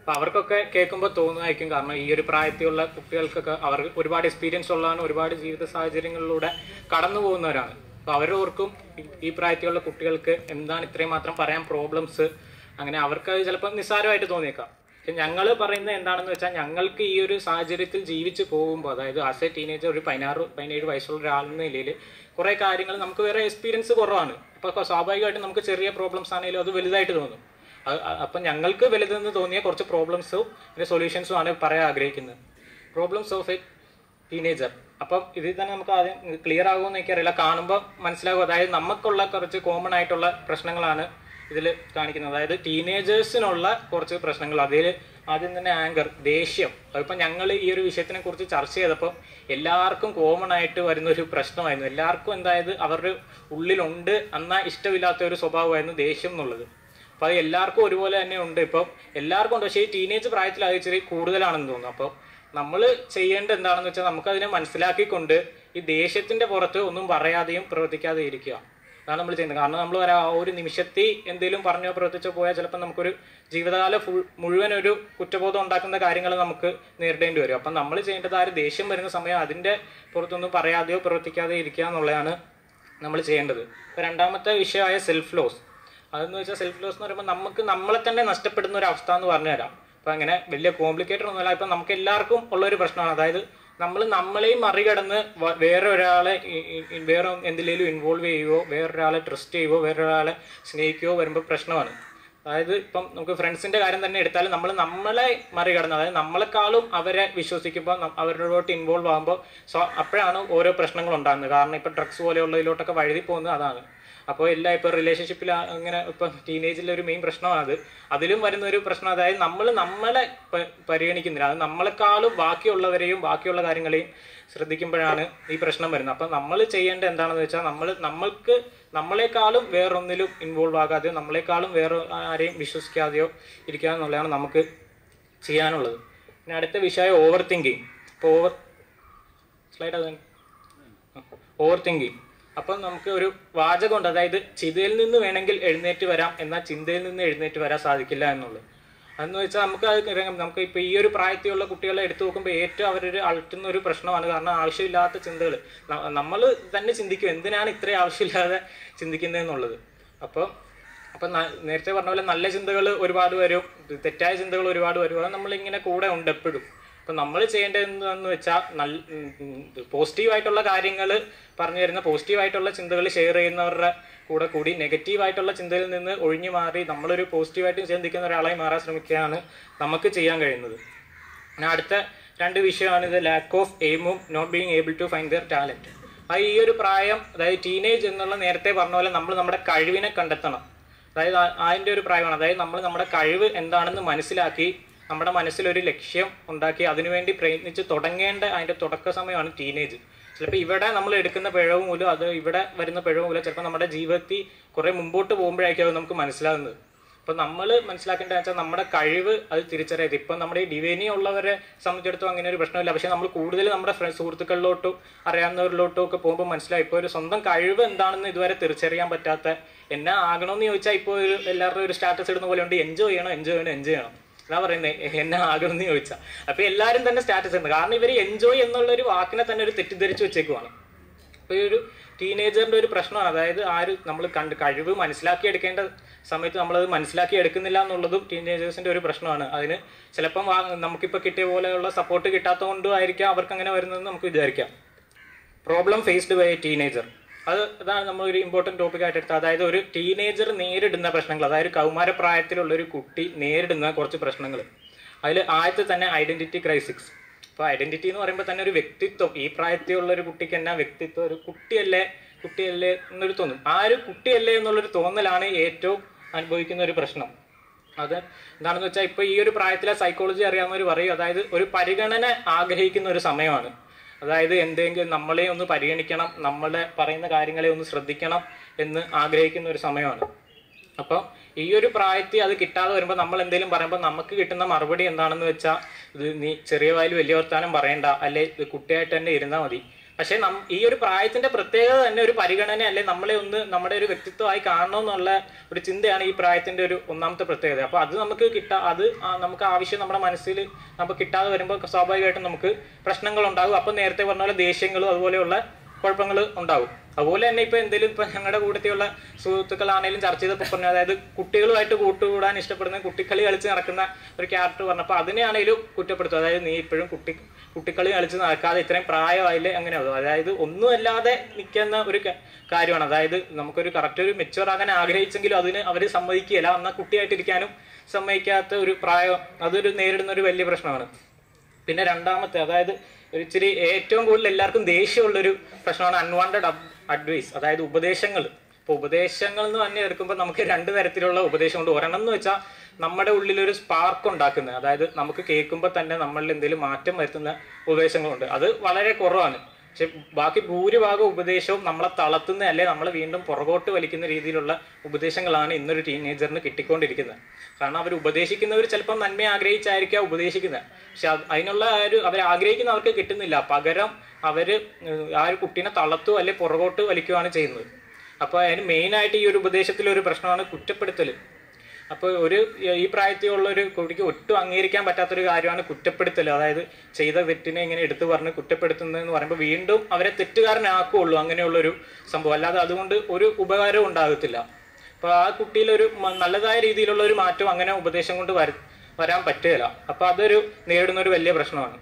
Speaker 5: അപ്പോൾ അവർക്കൊക്കെ കേൾക്കുമ്പോൾ തോന്നുമായിരിക്കും കാരണം ഈ ഒരു പ്രായത്തിലുള്ള കുട്ടികൾക്കൊക്കെ അവർ ഒരുപാട് എക്സ്പീരിയൻസ് ഉള്ളതാണ് ഒരുപാട് ജീവിത സാഹചര്യങ്ങളിലൂടെ കടന്നു പോകുന്നവരാണ് അപ്പോൾ അവരോർക്കും ഈ- ഈ പ്രായത്തിലുള്ള കുട്ടികൾക്ക് എന്താണ് ഇത്രയും മാത്രം പറയാൻ പ്രോബ്ലംസ് അങ്ങനെ അവർക്ക് അത് ചിലപ്പോൾ നിസ്സാരമായിട്ട് തോന്നിയേക്കാം പക്ഷെ ഞങ്ങൾ പറയുന്നത് എന്താണെന്ന് വെച്ചാൽ ഞങ്ങൾക്ക് ഈ ഒരു സാഹചര്യത്തിൽ ജീവിച്ച് പോകുമ്പോൾ അതായത് ആസ് എ ടീനേജർ ഒരു പതിനാറ് പതിനേഴ് വയസ്സുള്ള ഒരാളെന്ന നിലയിൽ കുറേ കാര്യങ്ങൾ നമുക്ക് വേറെ എക്സ്പീരിയൻസ് കുറവാണ് അപ്പോൾ സ്വാഭാവികമായിട്ടും നമുക്ക് ചെറിയ പ്രോബ്ലംസ് ആണെങ്കിലും അത് വലുതായിട്ട് തോന്നും അത് അ- അപ്പം ഞങ്ങൾക്ക് വലുതെന്ന് തോന്നിയ കുറച്ച് പ്രോബ്ലംസും പിന്നെ സൊല്യൂഷൻസും ആണ് പറയാൻ ആഗ്രഹിക്കുന്നത് പ്രോബ്ലംസ് ഓഫ് എ ടീനേജർ അപ്പം ഇതിൽ തന്നെ നമുക്ക് ആദ്യം ക്ലിയർ ആകുമെന്ന് എനിക്കറിയില്ല കാണുമ്പോൾ മനസ്സിലാകും അതായത് നമുക്കുള്ള കുറച്ച് കോമൺ ആയിട്ടുള്ള പ്രശ്നങ്ങളാണ് ഇതിൽ കാണിക്കുന്നത് അതായത് ടീനേജേഴ്സിനുള്ള കുറച്ച് പ്രശ്നങ്ങൾ അതിൽ ആദ്യം തന്നെ ആങ്കർ ദേഷ്യം അതിപ്പോൾ ഞങ്ങൾ ഈ ഒരു വിഷയത്തിനെ കുറിച്ച് ചർച്ച ചെയ്തപ്പോൾ എല്ലാവർക്കും കോമൺ ആയിട്ട് വരുന്ന ഒരു പ്രശ്നമായിരുന്നു എല്ലാവർക്കും എന്തായത് അവരുടെ ഉള്ളിലുണ്ട് എന്നാൽ ഇഷ്ടമില്ലാത്ത ഒരു സ്വഭാവമായിരുന്നു ദേഷ്യം എന്നുള്ളത് അപ്പോൾ അത് എല്ലാവർക്കും ഒരുപോലെ തന്നെ ഉണ്ട് ഇപ്പം എല്ലാവർക്കും ഉണ്ട് പക്ഷേ ഈ ടീനേജ് പ്രായത്തിൽ അത് ഇച്ചിരി കൂടുതലാണെന്ന് തോന്നുന്നു അപ്പോൾ നമ്മൾ ചെയ്യേണ്ടത് എന്താണെന്ന് വെച്ചാൽ നമുക്കതിനെ മനസ്സിലാക്കിക്കൊണ്ട് ഈ ദേഷ്യത്തിന്റെ പുറത്ത് ഒന്നും പറയാതെയും പ്രവർത്തിക്കാതെയും ഇരിക്കുക അതാണ് നമ്മൾ ചെയ്യുന്നത് കാരണം നമ്മൾ ആ ഒരു നിമിഷത്തിൽ എന്തെങ്കിലും പറഞ്ഞോ പ്രവർത്തിച്ചോ പോയാൽ ചിലപ്പോൾ നമുക്കൊരു ജീവിതകാലം ഫുൾ മുഴുവൻ ഒരു കുറ്റബോധം ഉണ്ടാക്കുന്ന കാര്യങ്ങൾ നമുക്ക് നേരിടേണ്ടി വരും അപ്പം നമ്മൾ ചെയ്യേണ്ടത് ആ ഒരു ദേഷ്യം വരുന്ന സമയം അതിൻ്റെ പുറത്തൊന്നും പറയാതെയോ പ്രവർത്തിക്കാതെയോ ഇരിക്കുക എന്നുള്ളതാണ് നമ്മൾ ചെയ്യേണ്ടത് ഇപ്പോൾ രണ്ടാമത്തെ വിഷയമായ സെൽഫ് ലോസ് അതെന്ന് വെച്ചാൽ സെൽഫ് ലോസ് എന്ന് പറയുമ്പോൾ നമുക്ക് നമ്മളെ തന്നെ നഷ്ടപ്പെടുന്ന ഒരു അവസ്ഥ എന്ന് പറഞ്ഞു തരാം അപ്പം അങ്ങനെ വലിയ കോംപ്ലിക്കേറ്റഡ് ഒന്നുമല്ല ഇപ്പം നമുക്ക് എല്ലാവർക്കും ഉള്ള ഒരു പ്രശ്നമാണ് അതായത് നമ്മൾ നമ്മളെയും മറികടന്ന് വ- വേറെ ഒരാളെ ഈ- ഈ- ഈ വേറെ എന്തിലേലും ഇൻവോൾവ് ചെയ്യുകയോ വേറൊരാളെ ട്രസ്റ്റ് ചെയ്യുകയോ വേറൊരാളെ സ്നേഹിക്കുകയോ വരുമ്പോൾ പ്രശ്നമാണ് അതായത് ഇപ്പം നമുക്ക് ഫ്രണ്ട്സിന്റെ കാര്യം തന്നെ എടുത്താൽ നമ്മൾ നമ്മളെ മറികടന്ന് അതായത് നമ്മളെക്കാളും അവരെ വിശ്വസിക്കുമ്പോൾ നം- അവരോട്ട് ഇൻവോൾവ് ആകുമ്പോൾ സോ അപ്പോഴാണ് ഓരോ പ്രശ്നങ്ങൾ ഉണ്ടാകുന്നത് കാരണം ഇപ്പം ഡ്രഗ്സ് പോലെയുള്ളതിലോട്ടൊക്കെ വഴുതി പോകുന്നത് അതാണ് അപ്പോൾ എല്ലാ ഇപ്പോൾ റിലേഷൻഷിപ്പിൽ അങ്ങനെ ഇപ്പം ടീനേജിലെ ഒരു മെയിൻ പ്രശ്നമാണ് അത് അതിലും വരുന്ന ഒരു പ്രശ്നം അതായത് നമ്മൾ നമ്മളെ പ- പരിഗണിക്കുന്നില്ല അത് നമ്മളെക്കാളും ബാക്കിയുള്ളവരെയും ബാക്കിയുള്ള കാര്യങ്ങളെയും ശ്രദ്ധിക്കുമ്പോഴാണ് ഈ പ്രശ്നം വരുന്നത് അപ്പം നമ്മൾ ചെയ്യേണ്ടത് എന്താണെന്ന് വെച്ചാൽ നമ്മൾ നമ്മൾക്ക് നമ്മളെക്കാളും വേറൊന്നിലും ഇൻവോൾവ് ആകാതെയോ നമ്മളെക്കാളും വേറെ ആരെയും വിശ്വസിക്കാതെയോ ഇരിക്കുക എന്നുള്ളതാണ് നമുക്ക് ചെയ്യാനുള്ളത് പിന്നെ അടുത്ത വിഷയം ഓവർ തിങ്കിങ് ഇപ്പോൾ ഓവർ സ്ലൈഡ് അത് ഓവർ തിങ്കിങ് അപ്പം നമുക്ക് ഒരു വാചകമുണ്ട് അതായത് ചിതയിൽ നിന്ന് വേണമെങ്കിൽ എഴുന്നേറ്റ് വരാം എന്നാൽ ചിന്തയിൽ നിന്ന് എഴുന്നേറ്റ് വരാൻ സാധിക്കില്ല എന്നുള്ളത് അതെന്ന് വെച്ചാൽ നമുക്ക് അത് ഇറങ്ങാം. നമുക്ക് ഇപ്പോൾ ഈ ഒരു പ്രായത്തിലുള്ള കുട്ടികളെ എടുത്തു നോക്കുമ്പോൾ ഏറ്റവും അവരൊരു അലട്ടുന്ന ഒരു പ്രശ്നമാണ് കാരണം ആവശ്യമില്ലാത്ത ചിന്തകൾ നമ്മൾ തന്നെ ചിന്തിക്കും എന്തിനാണ് ഇത്രയും ആവശ്യമില്ലാതെ ചിന്തിക്കുന്നതെന്നുള്ളത് അപ്പോൾ അപ്പം ന- നേരത്തെ പറഞ്ഞ പോലെ നല്ല ചിന്തകൾ ഒരുപാട് വരും തെറ്റായ ചിന്തകൾ ഒരുപാട് വരും അത് നമ്മളിങ്ങനെ കൂടെ ഉണ്ട് എപ്പോഴും അപ്പം നമ്മൾ ചെയ്യേണ്ടത് എന്താണെന്ന് വെച്ചാൽ നല്ല പോസിറ്റീവായിട്ടുള്ള കാര്യങ്ങൾ പറഞ്ഞു തരുന്ന പോസിറ്റീവായിട്ടുള്ള ചിന്തകൾ ഷെയർ ചെയ്യുന്നവരുടെ കൂടെ കൂടി നെഗറ്റീവായിട്ടുള്ള ചിന്തയിൽ നിന്ന് ഒഴിഞ്ഞു മാറി നമ്മളൊരു പോസിറ്റീവായിട്ട് ചിന്തിക്കുന്ന ഒരാളായി മാറാൻ ശ്രമിക്കുകയാണ് നമുക്ക് ചെയ്യാൻ കഴിയുന്നത് പിന്നെ അടുത്ത രണ്ട് വിഷയമാണ് ഇത് ലാക്ക് ഓഫ് എയിമും not being able to find their talent അത് ഈ ഒരു പ്രായം അതായത് ടീനേജ് എന്നുള്ള നേരത്തെ പറഞ്ഞ പോലെ നമ്മൾ നമ്മുടെ കഴിവിനെ കണ്ടെത്തണം അതായത് ആ- അതിന്റെ ഒരു പ്രായമാണ് അതായത് നമ്മൾ നമ്മുടെ കഴിവ് എന്താണെന്ന് മനസ്സിലാക്കി നമ്മുടെ മനസ്സിലൊരു ലക്ഷ്യം ഉണ്ടാക്കി അതിനുവേണ്ടി പ്രയത്നിച്ച് തുടങ്ങേണ്ട അതിന്റെ തുടക്ക സമയമാണ് ടീനേജ് ചിലപ്പോൾ ഇവിടെ നമ്മൾ എടുക്കുന്ന പിഴവ് മൂലം അത് ഇവിടെ വരുന്ന പിഴവ് മൂലം ചിലപ്പോൾ നമ്മുടെ ജീവിതത്തിൽ കുറെ മുമ്പോട്ട് പോകുമ്പോഴായിരിക്കും അത് നമുക്ക് മനസ്സിലാകുന്നത് അപ്പൊ നമ്മൾ മനസ്സിലാക്കേണ്ടത് വെച്ചാൽ നമ്മുടെ കഴിവ് അത് തിരിച്ചറിയാതെ ഇപ്പം നമ്മുടെ ഈ ഡിവൈനി ഉള്ളവരെ സംബന്ധിച്ചിടത്തോളം അങ്ങനെ ഒരു പ്രശ്നമില്ല പക്ഷെ നമ്മൾ കൂടുതൽ നമ്മുടെ ഫ്രണ്ട് സുഹൃത്തുക്കളിലോട്ടും അറിയാവുന്നവരിലോട്ടും ഒക്കെ പോകുമ്പോൾ മനസ്സിലായി ഇപ്പോൾ ഒരു സ്വന്തം കഴിവ് എന്താണെന്ന് ഇതുവരെ തിരിച്ചറിയാൻ പറ്റാത്ത എന്നെ ആകണമെന്ന് ചോദിച്ചാൽ ഇപ്പോൾ ഒരു എല്ലാവരുടെയും ഒരു സ്റ്റാറ്റസ് ഇടുന്ന പോലെ ഉണ്ട് എൻജോയ് ചെയ്യണം എൻജോയ് ചെയ്യണം എൻജോയ് ചെയ്യണം അതാ പറയുന്നത് എന്നെ ആകണമെന്ന് ചോദിച്ചാൽ അപ്പൊ എല്ലാവരും തന്നെ സ്റ്റാറ്റസ് ഉണ്ട് കാരണം ഇവർ എൻജോയ് എന്നുള്ള ഒരു വാക്കിനെ തന്നെ ഒരു തെറ്റിദ്ധരിച്ച് വെച്ചേക്കുവാണ് അപ്പോൾ ഈ ഒരു ടീനേജറിന്റെ ഒരു പ്രശ്നമാണ് അതായത് ആര് നമ്മൾ കണ്ട് കഴിവ് മനസ്സിലാക്കി എടുക്കേണ്ട സമയത്ത് നമ്മളത് മനസ്സിലാക്കി എടുക്കുന്നില്ല എന്നുള്ളതും ടീനേജേഴ്സിന്റെ ഒരു പ്രശ്നമാണ് അതിന് ചിലപ്പം വാ- നമുക്കിപ്പോൾ കിട്ടിയ പോലെയുള്ള സപ്പോർട്ട് കിട്ടാത്തത് കൊണ്ടും ആയിരിക്കാം അവർക്ക് അങ്ങനെ വരുന്നതെന്ന് നമുക്ക് വിചാരിക്കാം problem faced by a teenager അത് അതാണ് നമ്മൾ ഒരു ഇമ്പോർട്ടൻറ്റ് ടോപ്പിക് ആയിട്ട് എടുത്തത് അതായത് ഒരു ടീനേജർ നേരിടുന്ന പ്രശ്നങ്ങൾ അതായത് കൗമാര പ്രായത്തിലുള്ള ഒരു കുട്ടി നേരിടുന്ന കുറച്ച് പ്രശ്നങ്ങൾ അതിൽ ആദ്യത്തെ തന്നെ ഐഡന്റിറ്റി ക്രൈസിക്സ് അപ്പോൾ ഐഡന്റിറ്റി എന്ന് പറയുമ്പോൾ തന്നെ ഒരു വ്യക്തിത്വം ഈ പ്രായത്തിലുള്ള ഒരു കുട്ടിക്ക് എന്നാ വ്യക്തിത്വം ഒരു കുട്ടിയല്ലേ കുട്ടിയല്ലേ എന്നൊരു തോന്നും ആ ഒരു കുട്ടിയല്ലേ എന്നുള്ളൊരു തോന്നലാണ് ഏറ്റവും അനുഭവിക്കുന്ന ഒരു പ്രശ്നം അത് എന്താണെന്ന് വെച്ചാൽ ഇപ്പൊ ഈ ഒരു പ്രായത്തിലെ സൈക്കോളജി അറിയാവുന്നവർ പറയും അതായത് ഒരു പരിഗണന ആഗ്രഹിക്കുന്ന ഒരു സമയമാണ് അതായത് എന്തെങ്കിലും നമ്മളെ ഒന്ന് പരിഗണിക്കണം നമ്മളെ പറയുന്ന കാര്യങ്ങളെ ഒന്ന് ശ്രദ്ധിക്കണം എന്ന് ആഗ്രഹിക്കുന്ന ഒരു സമയമാണ് അപ്പോൾ ഈ ഒരു പ്രായത്തിൽ അത് കിട്ടാതെ വരുമ്പോൾ നമ്മൾ എന്തെങ്കിലും പറയുമ്പോൾ നമുക്ക് കിട്ടുന്ന മറുപടി എന്താണെന്ന് വെച്ചാൽ ഇത് നീ ചെറിയ വായിൽ വലിയ വർത്താനം പറയണ്ട അല്ലെ ഇത് കുട്ടിയായിട്ട് തന്നെ ഇരുന്നാൽ മതി പക്ഷെ നം ഈ ഒരു പ്രായത്തിന്റെ പ്രത്യേകത തന്നെ ഒരു പരിഗണന അല്ലെ നമ്മളെ ഒന്ന് നമ്മുടെ ഒരു വ്യക്തിത്വമായി കാണണമെന്നുള്ള ഒരു ചിന്തയാണ് ഈ പ്രായത്തിന്റെ ഒരു ഒന്നാമത്തെ പ്രത്യേകത അപ്പൊ അത് നമുക്ക് കിട്ടാ അത് ആ നമുക്ക് ആവശ്യം നമ്മുടെ മനസ്സിൽ നമുക്ക് കിട്ടാതെ വരുമ്പോൾ സ്വാഭാവികമായിട്ടും നമുക്ക് പ്രശ്നങ്ങൾ ഉണ്ടാകും അപ്പൊ നേരത്തെ പറഞ്ഞ പോലെ ദേഷ്യങ്ങളും അതുപോലെയുള്ള കുഴപ്പങ്ങൾ ഉണ്ടാവും അതുപോലെ തന്നെ ഇപ്പൊ എന്തെങ്കിലും ഇപ്പൊ ഞങ്ങളുടെ കൂട്ടത്തിലുള്ള സുഹൃത്തുക്കളാണെങ്കിലും ചർച്ച ചെയ്തപ്പോൾ പറഞ്ഞു അതായത് കുട്ടികളുമായിട്ട് കൂട്ടുകൂടാൻ ഇഷ്ടപ്പെടുന്ന കുട്ടിക്കളി കളിച്ച് നടക്കുന്ന ഒരു ക്യാരക്ടർ പറഞ്ഞപ്പോൾ അതിനെയാണെങ്കിലും കുറ്റപ്പെടുത്തും അതായത് നീ ഇപ്പോഴും കുട്ടി കുട്ടിക്കളി കളിച്ച് നടക്കാതെ ഇത്രയും പ്രായമായില്ലേ അങ്ങനെ ആവും അതായത് ഒന്നുമല്ലാതെ നിൽക്കുന്ന ഒരു ക- കാര്യമാണ് അതായത് നമുക്കൊരു കറക്റ്റ് ഒരു മെച്ചുവർ ആകാൻ ആഗ്രഹിച്ചെങ്കിലും അതിന് അവർ സമ്മതിക്കുകയില്ല എന്നാൽ കുട്ടിയായിട്ടിരിക്കാനും സമ്മതിക്കാത്ത ഒരു പ്രായം അതൊരു നേരിടുന്ന ഒരു വലിയ പ്രശ്നമാണ് പിന്നെ രണ്ടാമത്തെ അതായത് ഒരു ഇച്ചിരി ഏറ്റവും കൂടുതൽ എല്ലാവർക്കും ദേഷ്യമുള്ളൊരു പ്രശ്നമാണ് അൺവാണ്ടഡ് അഡ്വൈസ് അതായത് ഉപദേശങ്ങൾ ഇപ്പോൾ ഉപദേശങ്ങൾ എന്ന് തന്നെ എടുക്കുമ്പോൾ നമുക്ക് രണ്ട് തരത്തിലുള്ള ഉപദേശമുണ്ട് ഒരെണ്ണം എന്ന് വെച്ചാൽ നമ്മുടെ ഉള്ളിൽ ഒരു സ്പാർക്ക് ഉണ്ടാക്കുന്നത് അതായത് നമുക്ക് കേൾക്കുമ്പോൾ തന്നെ നമ്മളിൽ എന്തെങ്കിലും മാറ്റം വരുത്തുന്ന ഉപദേശങ്ങളുണ്ട് അത് വളരെ കുറവാണ് പക്ഷെ ബാക്കി ഭൂരിഭാഗം ഉപദേശവും നമ്മളെ തളർത്തുന്ന അല്ലെ നമ്മളെ വീണ്ടും പുറകോട്ട് വലിക്കുന്ന രീതിയിലുള്ള ഉപദേശങ്ങളാണ് ഇന്നൊരു ടീനേജറിന് കിട്ടിക്കൊണ്ടിരിക്കുന്നത് കാരണം അവർ ഉപദേശിക്കുന്നവർ ചിലപ്പം നന്മ ആഗ്രഹിച്ചായിരിക്കാം ഉപദേശിക്കുന്നത് പക്ഷെ അത് അതിനുള്ള ആ ഒരു അവർ ആഗ്രഹിക്കുന്നവർക്ക് കിട്ടുന്നില്ല പകരം അവര് ഉം, ആ ഒരു കുട്ടീനെ തളർത്തുക അല്ലെ പുറകോട്ട് വലിക്കുകയാണ് ചെയ്യുന്നത് അപ്പോൾ അതിന് മെയിനായിട്ട് ഈ ഒരു ഉപദേശത്തിലെ ഒരു പ്രശ്നമാണ് കുറ്റപ്പെടുത്തൽ അപ്പോൾ ഒരു ഈ പ്രായത്തിലുള്ള ഒരു കുട്ടിക്ക് ഒട്ടും അംഗീകരിക്കാൻ പറ്റാത്തൊരു കാര്യമാണ് കുറ്റപ്പെടുത്തൽ അതായത് ചെയ്ത തെറ്റിനെ ഇങ്ങനെ എടുത്തു പറഞ്ഞ് കുറ്റപ്പെടുത്തുന്നതെന്ന് പറയുമ്പോൾ വീണ്ടും അവരെ തെറ്റുകാരനാക്കുള്ളൂ അങ്ങനെയുള്ളൊരു സംഭവം അല്ലാതെ അതുകൊണ്ട് ഒരു ഉപകാരവും ഉണ്ടാകത്തില്ല അപ്പോൾ ആ കുട്ടിയിൽ ഒരു മ- നല്ലതായ രീതിയിലുള്ള ഒരു മാറ്റം അങ്ങനെ ഉപദേശം കൊണ്ട് വര വരാൻ പറ്റുകയില്ല അപ്പോൾ അതൊരു നേരിടുന്ന ഒരു വലിയ പ്രശ്നമാണ്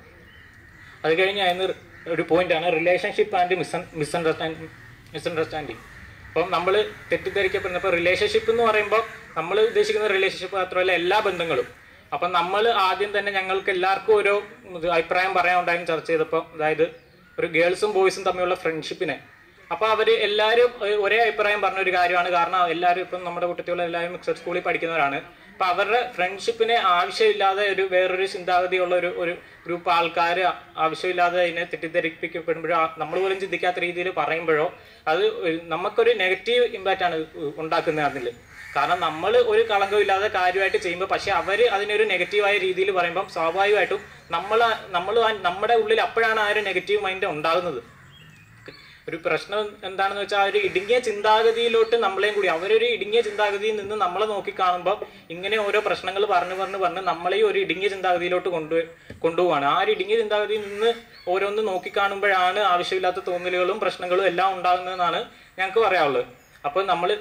Speaker 5: അത് കഴിഞ്ഞ് അതിന് ഒരു പോയിന്റാണ് relationship and miss misunderstand misunderstanding അപ്പം നമ്മൾ തെറ്റിദ്ധരിക്കപ്പെടുന്ന ഇപ്പോൾ റിലേഷൻഷിപ്പ് എന്ന് പറയുമ്പോൾ നമ്മൾ ഉദ്ദേശിക്കുന്ന റിലേഷൻഷിപ്പ് മാത്രമല്ല എല്ലാ ബന്ധങ്ങളും അപ്പം നമ്മൾ ആദ്യം തന്നെ ഞങ്ങൾക്ക് എല്ലാവർക്കും ഓരോ ഇത് അഭിപ്രായം പറയാൻ ഉണ്ടായിരുന്നു ചർച്ച ചെയ്തപ്പോൾ അതായത് ഒരു ഗേൾസും ബോയ്സും തമ്മിലുള്ള ഫ്രണ്ട്ഷിപ്പിനെ അപ്പോൾ അവർ എല്ലാവരും ഏഹ്, ഒരേ അഭിപ്രായം പറഞ്ഞ ഒരു കാര്യമാണ് കാരണം എല്ലാവരും ഇപ്പം നമ്മുടെ കൂട്ടത്തിലുള്ള എല്ലാവരും മിക്സഡ് സ്കൂളിൽ പഠിക്കുന്നവരാണ് അപ്പൊ അവരുടെ ഫ്രണ്ട്ഷിപ്പിനെ ആവശ്യമില്ലാതെ ഒരു വേറൊരു ചിന്താഗതിയുള്ള ഒരു ഒരു ഗ്രൂപ്പ് ആൾക്കാർ ആവശ്യമില്ലാതെ അതിനെ തെറ്റിദ്ധരിപ്പിക്കപ്പെടുമ്പോഴോ നമ്മൾ പോലും ചിന്തിക്കാത്ത രീതിയിൽ പറയുമ്പോഴോ അത് ഒരു- നമുക്കൊരു നെഗറ്റീവ് ഇമ്പാക്റ്റ് ആണ് ഉണ്ടാക്കുന്നത് അതിൽ കാരണം നമ്മൾ ഒരു കളങ്കമില്ലാതെ കാര്യമായിട്ട് ചെയ്യുമ്പോൾ പക്ഷെ അവർ അതിനൊരു നെഗറ്റീവായ രീതിയിൽ പറയുമ്പം സ്വാഭാവികമായിട്ടും നമ്മൾ നമ്മൾ നമ്മുടെ ഉള്ളിൽ അപ്പോഴാണ് ആ ഒരു നെഗറ്റീവ് മൈൻഡ് ഉണ്ടാകുന്നത് ഒരു പ്രശ്നം എന്താണെന്ന് വെച്ചാൽ ആ ഒരു ഇടുങ്ങിയ ചിന്താഗതിയിലോട്ട് നമ്മളെയും കൂടി അവരൊരു ഇടുങ്ങിയ ചിന്താഗതിയിൽ നിന്ന് നമ്മളെ നോക്കി കാണുമ്പോൾ ഇങ്ങനെ ഓരോ പ്രശ്നങ്ങൾ പറഞ്ഞു പറഞ്ഞു പറഞ്ഞ് നമ്മളെയും ഒരു ഇടുങ്ങിയ ചിന്താഗതിയിലോട്ട് കൊണ്ടു കൊണ്ടുപോവാണ് ആ ഒരു ഇടുങ്ങിയ ചിന്താഗതിയിൽ നിന്ന് ഓരോന്ന് നോക്കി കാണുമ്പോഴാണ് ആവശ്യമില്ലാത്ത തോന്നലുകളും പ്രശ്നങ്ങളും എല്ലാം ഉണ്ടാകുന്നതെന്നാണ് ഞങ്ങൾക്ക് പറയാനുള്ളത് അപ്പോൾ നമ്മൾ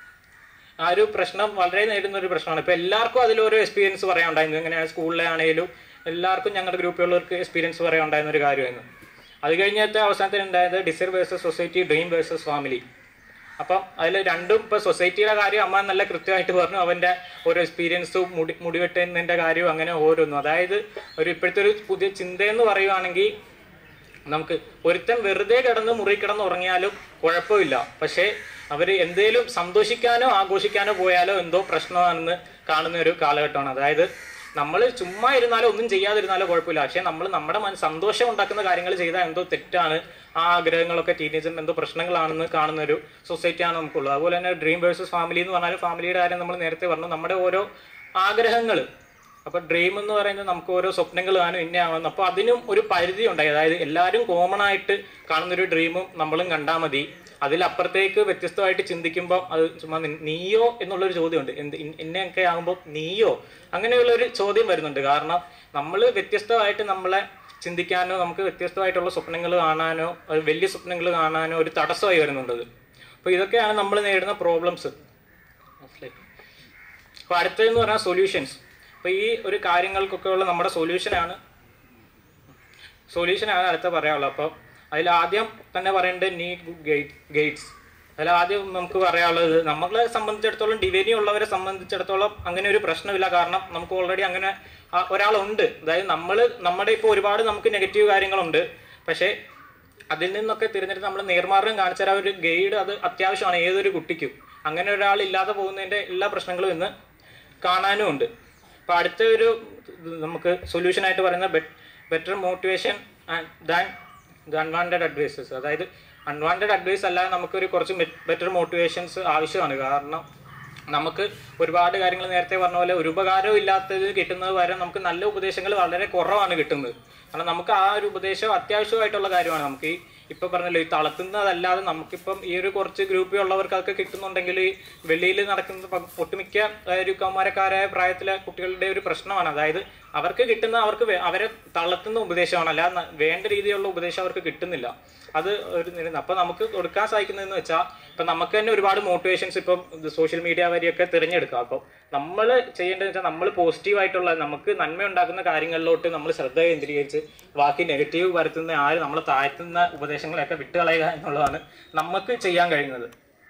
Speaker 5: ആ ഒരു പ്രശ്നം വളരെ നേരിടുന്ന ഒരു പ്രശ്നമാണ് ഇപ്പൊ എല്ലാവർക്കും അതിലൊരു എക്സ്പീരിയൻസ് പറയാൻ ഉണ്ടായിരുന്നു എങ്ങനെ സ്കൂളിലെ ആണെങ്കിലും എല്ലാവർക്കും ഞങ്ങളുടെ ഗ്രൂപ്പിലുള്ളവർക്ക് എക്സ്പീരിയൻസ് പറയാൻ ഉണ്ടായിരുന്ന ഒരു കാര്യമായിരുന്നു അത് കഴിഞ്ഞത്തെ അവസാനത്തിൽ ഉണ്ടായത് desire versus society dream versus family അപ്പം അതിൽ രണ്ടും ഇപ്പൊ സൊസൈറ്റിയുടെ കാര്യം അമ്മ നല്ല കൃത്യമായിട്ട് പറഞ്ഞു അവന്റെ ഓരോ എക്സ്പീരിയൻസും മുടി മുടിവെട്ടുന്നതിന്റെ കാര്യവും അങ്ങനെ ഓരോന്നും അതായത് ഒരു ഇപ്പോഴത്തെ ഒരു പുതിയ ചിന്തയെന്ന് പറയുവാണെങ്കിൽ നമുക്ക് ഒരുത്തൻ വെറുതെ കിടന്ന് മുറി കിടന്ന് ഉറങ്ങിയാലും കുഴപ്പമില്ല പക്ഷേ അവര് എന്തേലും സന്തോഷിക്കാനോ ആഘോഷിക്കാനോ പോയാലോ എന്തോ പ്രശ്നമാണെന്ന് കാണുന്ന ഒരു കാലഘട്ടമാണ് അതായത് നമ്മൾ ചുമ്മാ ഇരുന്നാലോ ഒന്നും ചെയ്യാതിരുന്നാലോ കുഴപ്പമില്ല പക്ഷെ നമ്മൾ നമ്മുടെ മന സന്തോഷം ഉണ്ടാക്കുന്ന കാര്യങ്ങൾ ചെയ്താൽ എന്തോ തെറ്റാണ് ആ ആഗ്രഹങ്ങളൊക്കെ ടീനേജറിന് എന്തോ പ്രശ്നങ്ങളാണെന്ന് കാണുന്ന ഒരു സൊസൈറ്റിയാണ് നമുക്കുള്ളത് അതുപോലെ തന്നെ ഡ്രീം വേഴ്സസ് ഫാമിലി എന്ന് പറഞ്ഞാൽ ഫാമിലിയുടെ കാര്യം നമ്മൾ നേരത്തെ പറഞ്ഞു നമ്മുടെ ഓരോ ആഗ്രഹങ്ങൾ അപ്പൊ ഡ്രീം എന്ന് പറയുന്നത് നമുക്ക് ഓരോ സ്വപ്നങ്ങൾ കാണും ഇന്ന ആവുന്നു അപ്പൊ അതിനും ഒരു പരിധി ഉണ്ടായി അതായത് എല്ലാവരും കോമൺ ആയിട്ട് കാണുന്ന ഒരു ഡ്രീമും നമ്മളും കണ്ടാൽ മതി അതിലപ്പുറത്തേക്ക് വ്യത്യസ്തമായിട്ട് ചിന്തിക്കുമ്പോൾ അത് ചുമ്മാ നി- നീയോ എന്നുള്ളൊരു ചോദ്യമുണ്ട് എന്ത് ഇൻ- ഇന്നയൊക്കെ ആകുമ്പോൾ നീയോ അങ്ങനെയുള്ള ഒരു ചോദ്യം വരുന്നുണ്ട് കാരണം നമ്മൾ വ്യത്യസ്തമായിട്ട് നമ്മളെ ചിന്തിക്കാനോ നമുക്ക് വ്യത്യസ്തമായിട്ടുള്ള സ്വപ്നങ്ങൾ കാണാനോ അത് വലിയ സ്വപ്നങ്ങൾ കാണാനോ ഒരു തടസ്സമായി വരുന്നുണ്ട് അപ്പോൾ ഇതൊക്കെയാണ് നമ്മൾ നേരിടുന്ന പ്രോബ്ലംസ് മനസ്സിലായി അപ്പോൾ അടുത്തതെന്ന് പറഞ്ഞാൽ സൊല്യൂഷൻസ് അപ്പോൾ ഈ ഒരു കാര്യങ്ങൾക്കൊക്കെ ഉള്ള നമ്മുടെ സൊല്യൂഷനാണ് സൊല്യൂഷനാണ് അടുത്ത പറയാനുള്ളത് അപ്പോൾ അതിൽ ആദ്യം തന്നെ പറയേണ്ടത് നീ ഗൈഡ് ഗൈഡ്സ് അതിൽ ആദ്യം നമുക്ക് പറയാനുള്ളത് നമ്മളെ സംബന്ധിച്ചിടത്തോളം ഡിവൈനി ഉള്ളവരെ സംബന്ധിച്ചിടത്തോളം അങ്ങനെ ഒരു പ്രശ്നമില്ല കാരണം നമുക്ക് ഓൾറെഡി അങ്ങനെ ആ ഒരാളുണ്ട് അതായത് നമ്മൾ നമ്മുടെ ഇപ്പോൾ ഒരുപാട് നമുക്ക് നെഗറ്റീവ് കാര്യങ്ങളുണ്ട് പക്ഷേ അതിൽ നിന്നൊക്കെ തിരഞ്ഞെടുത്ത് നമ്മൾ നേർമാർഗം കാണിച്ച ആ ഒരു ഗൈഡ് അത് അത്യാവശ്യമാണ് ഏതൊരു കുട്ടിക്കും അങ്ങനെ ഒരാൾ ഇല്ലാതെ പോകുന്നതിൻ്റെ എല്ലാ പ്രശ്നങ്ങളും ഇന്ന് കാണാനും ഉണ്ട് അപ്പോൾ അടുത്ത ഒരു ഇത് നമുക്ക് സൊല്യൂഷൻ ആയിട്ട് പറയുന്ന better motivation than the unwanted advices അതായത് അൺവാണ്ടഡ് അഡ്വൈസ് അല്ലാതെ നമുക്കൊരു കുറച്ച് ബെറ്റർ മോട്ടിവേഷൻസ് ആവശ്യമാണ് കാരണം നമുക്ക് ഒരുപാട് കാര്യങ്ങൾ നേരത്തെ പറഞ്ഞ പോലെ ഒരു ഉപകാരവും ഇല്ലാത്തത് കിട്ടുന്നത് വരെ നമുക്ക് നല്ല ഉപദേശങ്ങൾ വളരെ കുറവാണ് കിട്ടുന്നത് കാരണം നമുക്ക് ആ ഒരു ഉപദേശം അത്യാവശ്യമായിട്ടുള്ള കാര്യമാണ് നമുക്ക് ഈ ഇപ്പൊ പറഞ്ഞല്ലോ ഈ തളർത്തുന്നതല്ലാതെ നമുക്കിപ്പം ഈ ഒരു കുറച്ച് ഗ്രൂപ്പിൽ ഉള്ളവർക്കൊക്കെ കിട്ടുന്നുണ്ടെങ്കിൽ ഈ വെളിയിൽ നടക്കുന്ന ഇപ്പം ഒട്ടുമിക്ക ആ, ഒരു കൗമാരക്കാരായ പ്രായത്തിലെ കുട്ടികളുടെ ഒരു പ്രശ്നമാണ് അതായത് അവർക്ക് കിട്ടുന്ന അവർക്ക് വേ- അവരെ തളർത്തുന്ന ഉപദേശമാണ് അല്ലാതെ ന- വേണ്ട രീതിയിലുള്ള ഉപദേശം അവർക്ക് കിട്ടുന്നില്ല അത് ഒരു നില- അപ്പൊ നമുക്ക് കൊടുക്കാൻ സാധിക്കുന്നതെന്ന് വെച്ചാൽ ഇപ്പൊ നമുക്ക് തന്നെ ഒരുപാട് മോട്ടിവേഷൻസ് ഇപ്പം സോഷ്യൽ മീഡിയ വഴിയൊക്കെ തിരഞ്ഞെടുക്കാം അപ്പോൾ നമ്മൾ ചെയ്യേണ്ടത് വെച്ചാൽ നമ്മൾ പോസിറ്റീവ് ആയിട്ടുള്ള നമുക്ക് നന്മ ഉണ്ടാക്കുന്ന കാര്യങ്ങളിലോട്ട് നമ്മൾ ശ്രദ്ധ കേന്ദ്രീകരിച്ച് ബാക്കി നെഗറ്റീവ് വരുത്തുന്ന ആര് നമ്മളെ താഴ്ത്തുന്ന ഉപദേശങ്ങളെയൊക്കെ വിട്ടുകളയുക എന്നുള്ളതാണ് നമുക്ക് ചെയ്യാൻ കഴിയുന്നത്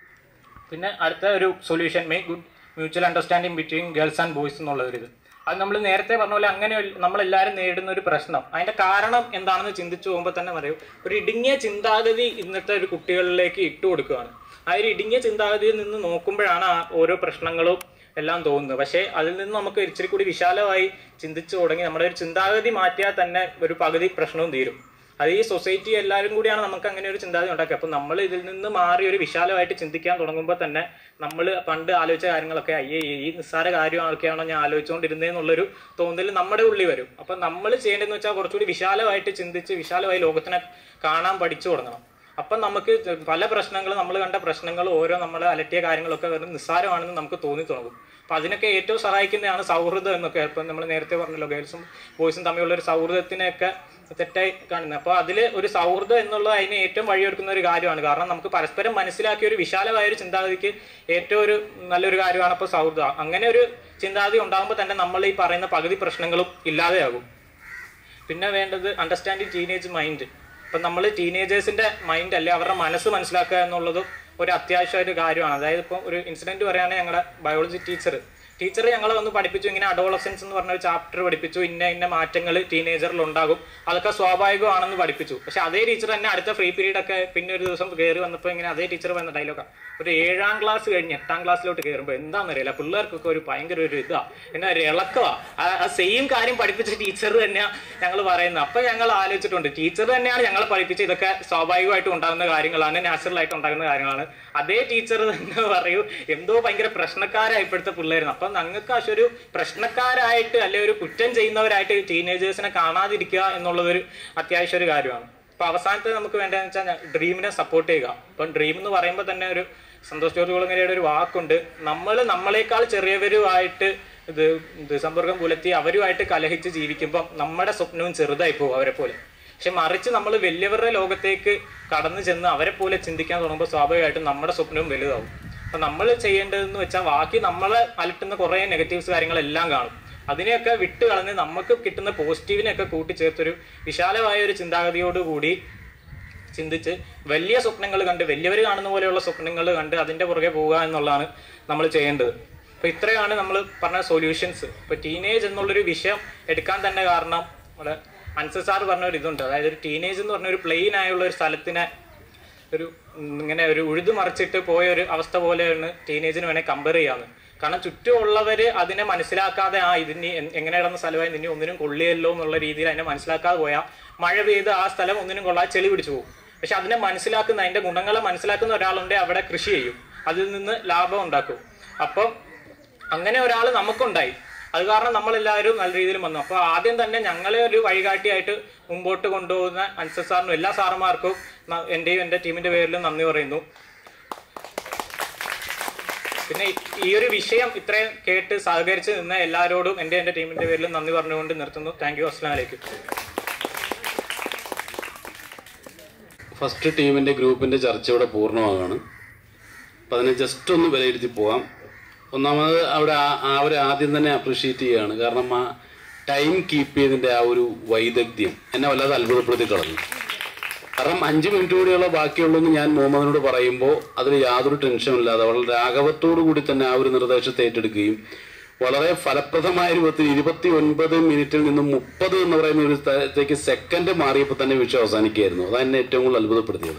Speaker 5: പിന്നെ അടുത്ത ഒരു solution make good mutual understanding between girls and boys എന്നുള്ള ഒരു ഇത് അത് നമ്മൾ നേരത്തെ പറഞ്ഞ പോലെ അങ്ങനെ നമ്മളെല്ലാവരും നേരിടുന്ന ഒരു പ്രശ്നം അതിന്റെ കാരണം എന്താണെന്ന് ചിന്തിച്ചു പോകുമ്പോൾ തന്നെ പറയും ഒരു ഇടുങ്ങിയ ചിന്താഗതി ഇന്നത്തെ ഒരു കുട്ടികളിലേക്ക് ഇട്ടു കൊടുക്കുകയാണ് ആ ഒരു ഇടുങ്ങിയ ചിന്താഗതിയിൽ നിന്ന് നോക്കുമ്പോഴാണ് ആ ഓരോ പ്രശ്നങ്ങളും എല്ലാം തോന്നുന്നത് പക്ഷേ അതിൽ നിന്ന് നമുക്ക് ഇച്ചിരി കൂടി വിശാലമായി ചിന്തിച്ചു തുടങ്ങി നമ്മുടെ ഒരു ചിന്താഗതി മാറ്റിയാൽ തന്നെ ഒരു പകുതി പ്രശ്നവും തീരും അത് ഈ സൊസൈറ്റി എല്ലാവരും കൂടിയാണ് നമുക്ക് അങ്ങനെ ഒരു ചിന്താഗതി ഉണ്ടാക്കുക അപ്പം നമ്മൾ ഇതിൽ നിന്ന് മാറി ഒരു വിശാലമായിട്ട് ചിന്തിക്കാൻ തുടങ്ങുമ്പോൾ തന്നെ നമ്മൾ പണ്ട് ആലോചിച്ച കാര്യങ്ങളൊക്കെ അയ്യേ ഈ നിസ്സാര കാര്യമൊക്കെയാണോ ഞാൻ ആലോചിച്ചുകൊണ്ടിരുന്നതെന്നുള്ളൊരു തോന്നൽ നമ്മുടെ ഉള്ളിൽ വരും അപ്പം നമ്മൾ ചെയ്യേണ്ടതെന്ന് വെച്ചാൽ കുറച്ചുകൂടി വിശാലമായിട്ട് ചിന്തിച്ച് വിശാലമായി ലോകത്തിനെ കാണാൻ പഠിച്ചു തുടങ്ങണം അപ്പം നമുക്ക് പല പ്രശ്നങ്ങളും നമ്മൾ കണ്ട പ്രശ്നങ്ങൾ ഓരോ നമ്മൾ അലട്ടിയ കാര്യങ്ങളൊക്കെ വെറും നിസ്സാരമാണെന്ന് നമുക്ക് തോന്നി തുടങ്ങും അപ്പം അതിനൊക്കെ ഏറ്റവും സഹായിക്കുന്നതാണ് സൗഹൃദം എന്നൊക്കെ ഇപ്പം നമ്മൾ നേരത്തെ പറഞ്ഞല്ലോ ഗേൾസും ബോയ്സും തമ്മിലുള്ള ഒരു സൗഹൃദത്തിനെയൊക്കെ തെറ്റായി കാണുന്നത് അപ്പോൾ അതിൽ ഒരു സൗഹൃദം എന്നുള്ളത് അതിന് ഏറ്റവും വഴിയൊരുക്കുന്ന ഒരു കാര്യമാണ് കാരണം നമുക്ക് പരസ്പരം മനസ്സിലാക്കിയ ഒരു വിശാലമായ ഒരു ചിന്താഗതിക്ക് ഏറ്റവും ഒരു നല്ലൊരു കാര്യമാണ് ഇപ്പോൾ സൗഹൃദം അങ്ങനെ ഒരു ചിന്താഗതി ഉണ്ടാകുമ്പോൾ തന്നെ നമ്മൾ ഈ പറയുന്ന പകുതി പ്രശ്നങ്ങളും ഇല്ലാതെയാകും പിന്നെ വേണ്ടത് അണ്ടർസ്റ്റാൻഡിങ് ടീനേജ് മൈൻഡ് ഇപ്പം നമ്മൾ ടീനേജേഴ്സിന്റെ മൈൻഡ് അല്ലെ അവരുടെ മനസ്സ് മനസ്സിലാക്കുക എന്നുള്ളതും ഒരു അത്യാവശ്യമായ ഒരു കാര്യമാണ് അതായത് ഇപ്പോൾ ഒരു ഇൻസിഡന്റ് പറയുകയാണെങ്കിൽ ഞങ്ങളുടെ ബയോളജി ടീച്ചർ ടീച്ചർ ഞങ്ങളെ വന്ന് പഠിപ്പിച്ചു ഇങ്ങനെ അഡോളസൻസ് എന്ന് പറഞ്ഞ ഒരു ചാപ്റ്റർ പഠിപ്പിച്ചു ഇന്ന ഇന്ന മാറ്റങ്ങൾ ടീനേജറിൽ ഉണ്ടാകും അതൊക്കെ സ്വാഭാവികമാണെന്ന് പഠിപ്പിച്ചു പക്ഷെ അതേ ടീച്ചർ തന്നെ അടുത്ത ഫ്രീ പീരീഡ് ഒക്കെ പിന്നെ ഒരു ദിവസം കയറി വന്നപ്പോൾ ഇങ്ങനെ അതേ ടീച്ചർ വന്ന ഡയലോഗാണ് ഒരു ഏഴാം ക്ലാസ് കഴിഞ്ഞ് എട്ടാം ക്ലാസ്സിലോട്ട് കയറുമ്പോൾ എന്താണെന്നറിയില്ല പിള്ളേർക്കൊക്കെ ഒരു ഭയങ്കര ഒരു ഇതാ എന്നാ ഒരു ഇളക്കവാ ആ സെയിം കാര്യം പഠിപ്പിച്ച ടീച്ചർ തന്നെയാണ് ഞങ്ങൾ പറയുന്നത് അപ്പൊ ഞങ്ങൾ ആലോചിച്ചിട്ടുണ്ട് ടീച്ചർ തന്നെയാണ് ഞങ്ങളെ പഠിപ്പിച്ച ഇതൊക്കെ സ്വാഭാവികമായിട്ട് ഉണ്ടാകുന്ന കാര്യങ്ങളാണ് നാച്ചുറൽ ആയിട്ട് ഉണ്ടാകുന്ന കാര്യങ്ങളാണ് അതേ ടീച്ചർ തന്നെ പറയൂ എന്തോ ഭയങ്കര പ്രശ്നക്കാരായി ഇപ്പോഴത്തെ പിള്ളേരുന്നു അപ്പൊ ഞങ്ങൾക്ക് പക്ഷെ ഒരു പ്രശ്നക്കാരായിട്ട് അല്ലെ ഒരു കുറ്റം ചെയ്യുന്നവരായിട്ട് ടീനേജേഴ്സിനെ കാണാതിരിക്കുക എന്നുള്ളതൊരു അത്യാവശ്യ ഒരു കാര്യമാണ് അപ്പൊ അവസാനത്തെ നമുക്ക് വേണ്ടതെന്ന് വെച്ചാൽ ഡ്രീമിനെ സപ്പോർട്ട് ചെയ്യുക ഇപ്പം ഡ്രീം എന്ന് പറയുമ്പോൾ തന്നെ ഒരു സന്തോഷ് ജോർജ് കുളങ്ങരയുടെ ഒരു വാക്കുണ്ട് നമ്മൾ നമ്മളെക്കാൾ ചെറിയവരുമായിട്ട് ഇത് ഇത് സമ്പർക്കം പുലർത്തി അവരുമായിട്ട് കലഹിച്ച് ജീവിക്കുമ്പോൾ നമ്മുടെ സ്വപ്നവും ചെറുതായി പോകും അവരെ പോലെ പക്ഷെ മറിച്ച് നമ്മൾ വലിയവരുടെ ലോകത്തേക്ക് കടന്നു ചെന്ന് അവരെ പോലെ ചിന്തിക്കാൻ തുടങ്ങുമ്പോൾ സ്വാഭാവികമായിട്ടും നമ്മുടെ സ്വപ്നവും വലുതാവും അപ്പൊ നമ്മൾ ചെയ്യേണ്ടതെന്ന് വെച്ചാൽ ബാക്കി നമ്മളെ അലട്ടുന്ന കുറേ നെഗറ്റീവ്സ് കാര്യങ്ങളെല്ലാം കാണും അതിനെയൊക്കെ വിട്ട് കളഞ്ഞ് നമുക്ക് കിട്ടുന്ന പോസിറ്റീവിനെയൊക്കെ കൂട്ടിച്ചേർത്തൊരു വിശാലമായ ഒരു ചിന്താഗതിയോടുകൂടി ചിന്തിച്ച് വലിയ സ്വപ്നങ്ങൾ കണ്ട് വലിയവർ കാണുന്ന പോലെയുള്ള സ്വപ്നങ്ങൾ കണ്ട് അതിന്റെ പുറകെ പോവുക എന്നുള്ളതാണ് നമ്മൾ ചെയ്യേണ്ടത് അപ്പൊ ഇത്രയാണ് നമ്മൾ പറഞ്ഞ സൊല്യൂഷൻസ് ഇപ്പൊ ടീനേജ് എന്നുള്ളൊരു വിഷയം എടുക്കാൻ തന്നെ കാരണം നമ്മുടെ അൻസർ സാർ പറഞ്ഞ ഒരു ഇതുണ്ട് അതായത് ഒരു ടീനേജ് എന്ന് പറഞ്ഞ ഒരു പ്ലെയിൻ ആയുള്ള ഒരു സ്ഥലത്തിനെ ഒരു ഉം, ഇങ്ങനെ ഒരു ഉഴുതു മറിച്ചിട്ട് പോയ ഒരു അവസ്ഥ പോലെയാണ് ടീനേജിന് വേണേൽ കമ്പയർ ചെയ്യാന്ന് കാരണം ചുറ്റുമുള്ളവര് അതിനെ മനസ്സിലാക്കാതെ ആ ഇതിന് എ- എങ്ങനെ കിടന്ന സ്ഥലമായി നിന്നെ ഒന്നിനും കൊള്ളിയല്ലോ എന്നുള്ള രീതിയിൽ അതിനെ മനസ്സിലാക്കാതെ പോയാൽ മഴ പെയ്ത് ആ സ്ഥലം ഒന്നിനും കൊള്ളാതെ ചെളി പിടിച്ചു പോകും പക്ഷെ അതിനെ മനസ്സിലാക്കുന്ന അതിന്റെ ഗുണങ്ങളെ മനസ്സിലാക്കുന്ന ഒരാളുണ്ട് അവിടെ കൃഷി ചെയ്യും അതിൽ നിന്ന് ലാഭം ഉണ്ടാക്കും അപ്പം അങ്ങനെ ഒരാൾ നമുക്കുണ്ടായി അത് കാരണം നമ്മളെല്ലാവരും നല്ല രീതിയിൽ വന്നു അപ്പോൾ ആദ്യം തന്നെ ഞങ്ങളെ ഒരു വഴികാട്ടിയായിട്ട് മുമ്പോട്ട് കൊണ്ടുപോകുന്ന അൻസർ സാറിനും എല്ലാ സാറന്മാർക്കും ന- എന്റെയും എൻ്റെ ടീമിന്റെ പേരിലും നന്ദി പറയുന്നു പിന്നെ ഈ- ഈ ഒരു വിഷയം ഇത്രയും കേട്ട് സഹകരിച്ച് നിന്ന എല്ലാവരോടും എൻ്റെ എൻ്റെ ടീമിന്റെ പേരിലും നന്ദി പറഞ്ഞുകൊണ്ട് നിർത്തുന്നു താങ്ക് യു അസ്ലാം വലൈക്കും
Speaker 1: ഫസ്റ്റ് ടീമിൻ്റെ ഗ്രൂപ്പിൻ്റെ ചർച്ച ഇവിടെ പൂർണ്ണമാകാണ് അപ്പം അതിനെ ജസ്റ്റ് ഒന്ന് വിലയിരുത്തി പോകാം ഒന്നാമത് അവിടെ ആ- ആ ഒരു ആദ്യം തന്നെ അപ്രിഷ്യേറ്റ് ചെയ്യുകയാണ് കാരണം ആ ടൈം കീപ്പ് ചെയ്തതിൻ്റെ ആ ഒരു വൈദഗ്ധ്യം എന്നെ വല്ലാതെ അത്ഭുതപ്പെടുത്തി കളഞ്ഞു കാരണം അഞ്ച് മിനിറ്റ് കൂടിയുള്ള ബാക്കിയുള്ളൂ എന്ന് ഞാൻ മുഹമ്മദിനോട് പറയുമ്പോൾ അതിൽ യാതൊരു ടെൻഷനും ഇല്ലാതെ വളരെ രാഘവത്തോടു കൂടി തന്നെ ആ ഒരു നിർദ്ദേശത്തെ ഏറ്റെടുക്കുകയും വളരെ ഫലപ്രദമായ രൂപത്തിൽ ഇരുപത്തി ഒൻപത് മിനിറ്റിൽ നിന്നും മുപ്പത് എന്ന് പറയുന്ന ഒരു സ്ഥലത്തേക്ക് സെക്കൻഡ് മാറിയപ്പോൾ തന്നെ വിഷയം അവസാനിക്കുകയായിരുന്നു അതാണ് എന്നെ ഏറ്റവും കൂടുതൽ അത്ഭുതപ്പെടുത്തിയത്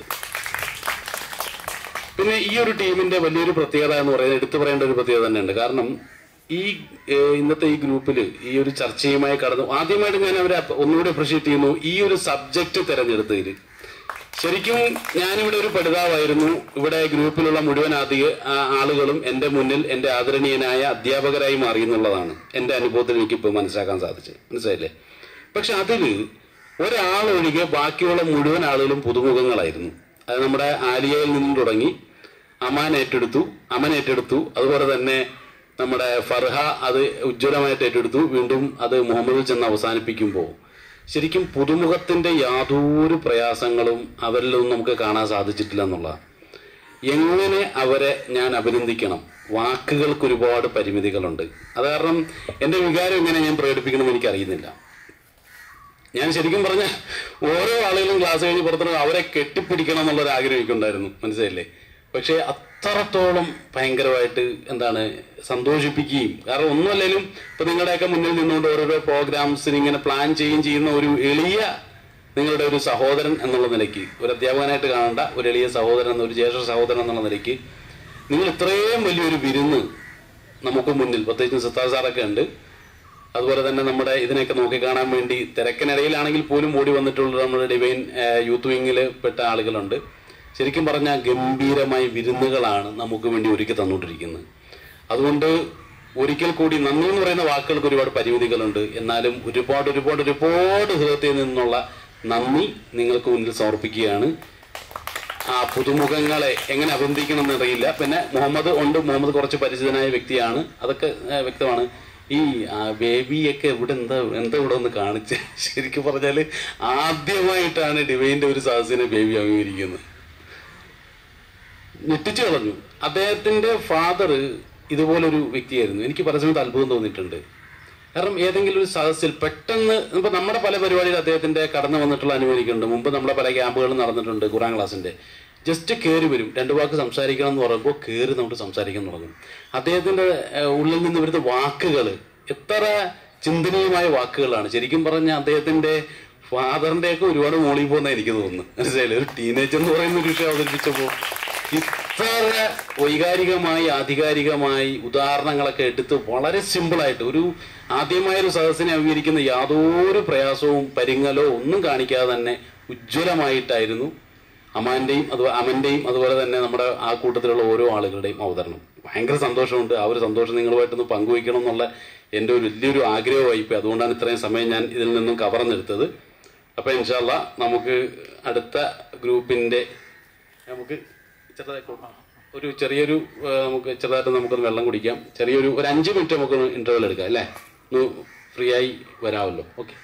Speaker 1: പിന്നെ ഈ ഒരു ടീമിന്റെ വലിയൊരു പ്രത്യേകത എന്ന് പറയുന്നത് എടുത്തു പറയേണ്ട ഒരു പ്രത്യേകത തന്നെയുണ്ട് കാരണം ഈ ഏഹ്, ഇന്നത്തെ ഈ ഗ്രൂപ്പിൽ ഈ ഒരു ചർച്ചയുമായി കടന്നു ആദ്യമായിട്ട് ഞാൻ അവരെ അപ്പ- ഒന്നുകൂടി അപ്രീഷിയേറ്റ് ചെയ്യുന്നു ഈ ഒരു സബ്ജക്റ്റ് തിരഞ്ഞെടുത്തതിൽ ശരിക്കും ഞാനിവിടെ ഒരു പഠിതാവായിരുന്നു ഇവിടെ ഗ്രൂപ്പിലുള്ള മുഴുവൻ അധിക ആ- ആളുകളും എൻ്റെ മുന്നിൽ എൻ്റെ ആദരണീയനായ അധ്യാപകരായി മാറി എന്നുള്ളതാണ് എൻ്റെ അനുഭവത്തിൽ എനിക്കിപ്പോൾ മനസ്സിലാക്കാൻ സാധിച്ചത് മനസ്സിലായില്ലേ പക്ഷെ അതിൽ ഒരാളൊഴികെ ബാക്കിയുള്ള മുഴുവൻ ആളുകളും പുതുമുഖങ്ങളായിരുന്നു അത് നമ്മുടെ ആലിയയിൽ നിന്നും തുടങ്ങി അമാൻ ഏറ്റെടുത്തു അമൻ ഏറ്റെടുത്തു അതുപോലെ തന്നെ നമ്മുടെ ഫർഹ അത് ഉജ്ജ്വലമായിട്ട് ഏറ്റെടുത്തു വീണ്ടും അത് മുഹമ്മദിൽ ചെന്ന് അവസാനിപ്പിക്കുമ്പോൾ ശരിക്കും പുതുമുഖത്തിന്റെ യാതൊരു പ്രയാസങ്ങളും അവരിലൊന്നും നമുക്ക് കാണാൻ സാധിച്ചിട്ടില്ല എന്നുള്ളതാണ് എങ്ങനെ അവരെ ഞാൻ അഭിനന്ദിക്കണം വാക്കുകൾക്ക് ഒരുപാട് പരിമിതികളുണ്ട് അത് കാരണം എൻ്റെ വികാരം എങ്ങനെ ഞാൻ പ്രകടിപ്പിക്കണമെന്ന് എനിക്ക് അറിയുന്നില്ല ഞാൻ ശരിക്കും പറഞ്ഞ ഓരോ ആളുകളും ക്ലാസ് കഴിഞ്ഞ് പുറത്തിറങ്ങും അവരെ കെട്ടിപ്പിടിക്കണം എന്നുള്ളൊരു ആഗ്രഹം എനിക്കുണ്ടായിരുന്നു മനസ്സിലായില്ലേ പക്ഷേ അത്രത്തോളം ഭയങ്കരമായിട്ട് എന്താണ് സന്തോഷിപ്പിക്കുകയും കാരണം ഒന്നുമല്ലെങ്കിലും ഇപ്പൊ നിങ്ങളുടെയൊക്കെ മുന്നിൽ നിന്നുകൊണ്ട് ഓരോരോ പ്രോഗ്രാംസിന് ഇങ്ങനെ പ്ലാൻ ചെയ്യുകയും ചെയ്യുന്ന ഒരു എളിയ നിങ്ങളുടെ ഒരു സഹോദരൻ എന്നുള്ള നിലയ്ക്ക് ഒരു അധ്യാപകനായിട്ട് കാണേണ്ട ഒരു എളിയ സഹോദരൻ എന്ന ഒരു ജ്യേഷ്ഠ സഹോദരൻ എന്നുള്ള നിലയ്ക്ക് നിങ്ങൾ ഇത്രയും വലിയൊരു വിരുന്ന് നമുക്ക് മുന്നിൽ പ്രത്യേകിച്ചും സിത്താർ സാറൊക്കെ ഉണ്ട് അതുപോലെ തന്നെ നമ്മുടെ ഇതിനെയൊക്കെ നോക്കിക്കാണാൻ വേണ്ടി തിരക്കിനിടയിലാണെങ്കിൽ പോലും ഓടി വന്നിട്ടുള്ള നമ്മുടെ ഡിവൈൻ ഏഹ്, യൂത്ത് വിങ്ങിൽ പെട്ട ആളുകളുണ്ട് ശരിക്കും പറഞ്ഞാൽ ഗംഭീരമായ വിരുന്നുകളാണ് നമുക്ക് വേണ്ടി ഒരുക്കി തന്നുകൊണ്ടിരിക്കുന്നത് അതുകൊണ്ട് ഒരിക്കൽ കൂടി നന്ദി എന്ന് പറയുന്ന വാക്കുകൾക്ക് ഒരുപാട് പരിമിതികളുണ്ട് എന്നാലും ഒരുപാട് ഒരുപാട് ഒരുപാട് ഹൃദയത്തിൽ നിന്നുള്ള നന്ദി നിങ്ങൾക്ക് മുന്നിൽ സമർപ്പിക്കുകയാണ് ആ പുതുമുഖങ്ങളെ എങ്ങനെ അഭിനന്ദിക്കണം എന്നറിയില്ല പിന്നെ മുഹമ്മദ് ഉണ്ട് മുഹമ്മദ് കുറച്ച് പരിചിതനായ വ്യക്തിയാണ് അതൊക്കെ ഏഹ്, വ്യക്തമാണ് ഈ ആ, ബേബിയൊക്കെ ഇവിടെ എന്താ എന്താ ഇവിടെ ഒന്ന് കാണിച്ച് ശരിക്കും പറഞ്ഞാല് ആദ്യമായിട്ടാണ് ഡിവൈൻ്റെ ഒരു സദസ്സിനെ ബേബി അഭിമുഖീകരിക്കുന്നത് ഞെട്ടിച്ചു കളഞ്ഞു അദ്ദേഹത്തിന്റെ ഫാദർ ഇതുപോലൊരു വ്യക്തിയായിരുന്നു എനിക്ക് പല സമയത്ത് അത്ഭുതം തോന്നിയിട്ടുണ്ട് കാരണം ഏതെങ്കിലും ഒരു സദസ്സിൽ പെട്ടെന്ന് ഇപ്പൊ നമ്മുടെ പല പരിപാടിയിൽ അദ്ദേഹത്തിന്റെ കടന്നു വന്നിട്ടുള്ള അനുഭവിക്കുന്നുണ്ട് മുമ്പ് നമ്മുടെ പല ക്യാമ്പുകളും നടന്നിട്ടുണ്ട് ഖുറാൻ ക്ലാസിന്റെ ജസ്റ്റ് കയറി വരും രണ്ടു വാക്ക് സംസാരിക്കണം എന്ന് പറയുമ്പോൾ കയറി നമുക്ക് സംസാരിക്കാൻ തുടങ്ങും അദ്ദേഹത്തിന്റെ ഏഹ്, ഉള്ളിൽ നിന്ന് വരുന്ന വാക്കുകൾ എത്ര ചിന്തനീയമായ വാക്കുകളാണ് ശരിക്കും പറഞ്ഞ അദ്ദേഹത്തിന്റെ ഫാദറിന്റെ ഒക്കെ ഒരുപാട് മോളിൽ പോകുന്ന എനിക്ക് തോന്നുന്നു മനസ്സിലായില്ലേ ഒരു ടീനേജർ എന്ന് പറയുന്ന ഒരു വിഷയം അവതരിപ്പിച്ചപ്പോൾ ഇത്ര വൈകാരികമായി ആധികാരികമായി ഉദാഹരണങ്ങളൊക്കെ എടുത്ത് വളരെ സിമ്പിളായിട്ട് ഒരു ആദ്യമായ ഒരു സദസ്സിനെ അംഗീകരിക്കുന്ന യാതൊരു പ്രയാസവും പരിങ്ങലോ ഒന്നും കാണിക്കാതെ തന്നെ ഉജ്ജ്വലമായിട്ടായിരുന്നു അമാന്റെയും അത് അമന്റെയും അതുപോലെ തന്നെ നമ്മുടെ ആ കൂട്ടത്തിലുള്ള ഓരോ ആളുകളുടെയും അവതരണം ഭയങ്കര സന്തോഷമുണ്ട് ആ ഒരു സന്തോഷം നിങ്ങളുമായിട്ടൊന്ന് പങ്കുവയ്ക്കണം എന്നുള്ള എൻ്റെ ഒരു വലിയൊരു ആഗ്രഹമായിപ്പോയി അതുകൊണ്ടാണ് ഇത്രയും സമയം ഞാൻ ഇതിൽ നിന്നും കവർന്നെടുത്തത് അപ്പൊ ഇൻഷാല്ല നമുക്ക് അടുത്ത ഗ്രൂപ്പിന്റെ നമുക്ക് ചെറുതായി ഒരു ചെറിയൊരു ആ, നമുക്ക് ചെറുതായിട്ട് നമുക്കൊന്ന് വെള്ളം കുടിക്കാം ചെറിയൊരു ഒരു അഞ്ച് മിനിറ്റ് നമുക്കൊന്ന് ഇന്റർവെൽ എടുക്കാം അല്ലേ ഒന്ന് ഫ്രീ ആയി വരാമല്ലോ ഓക്കെ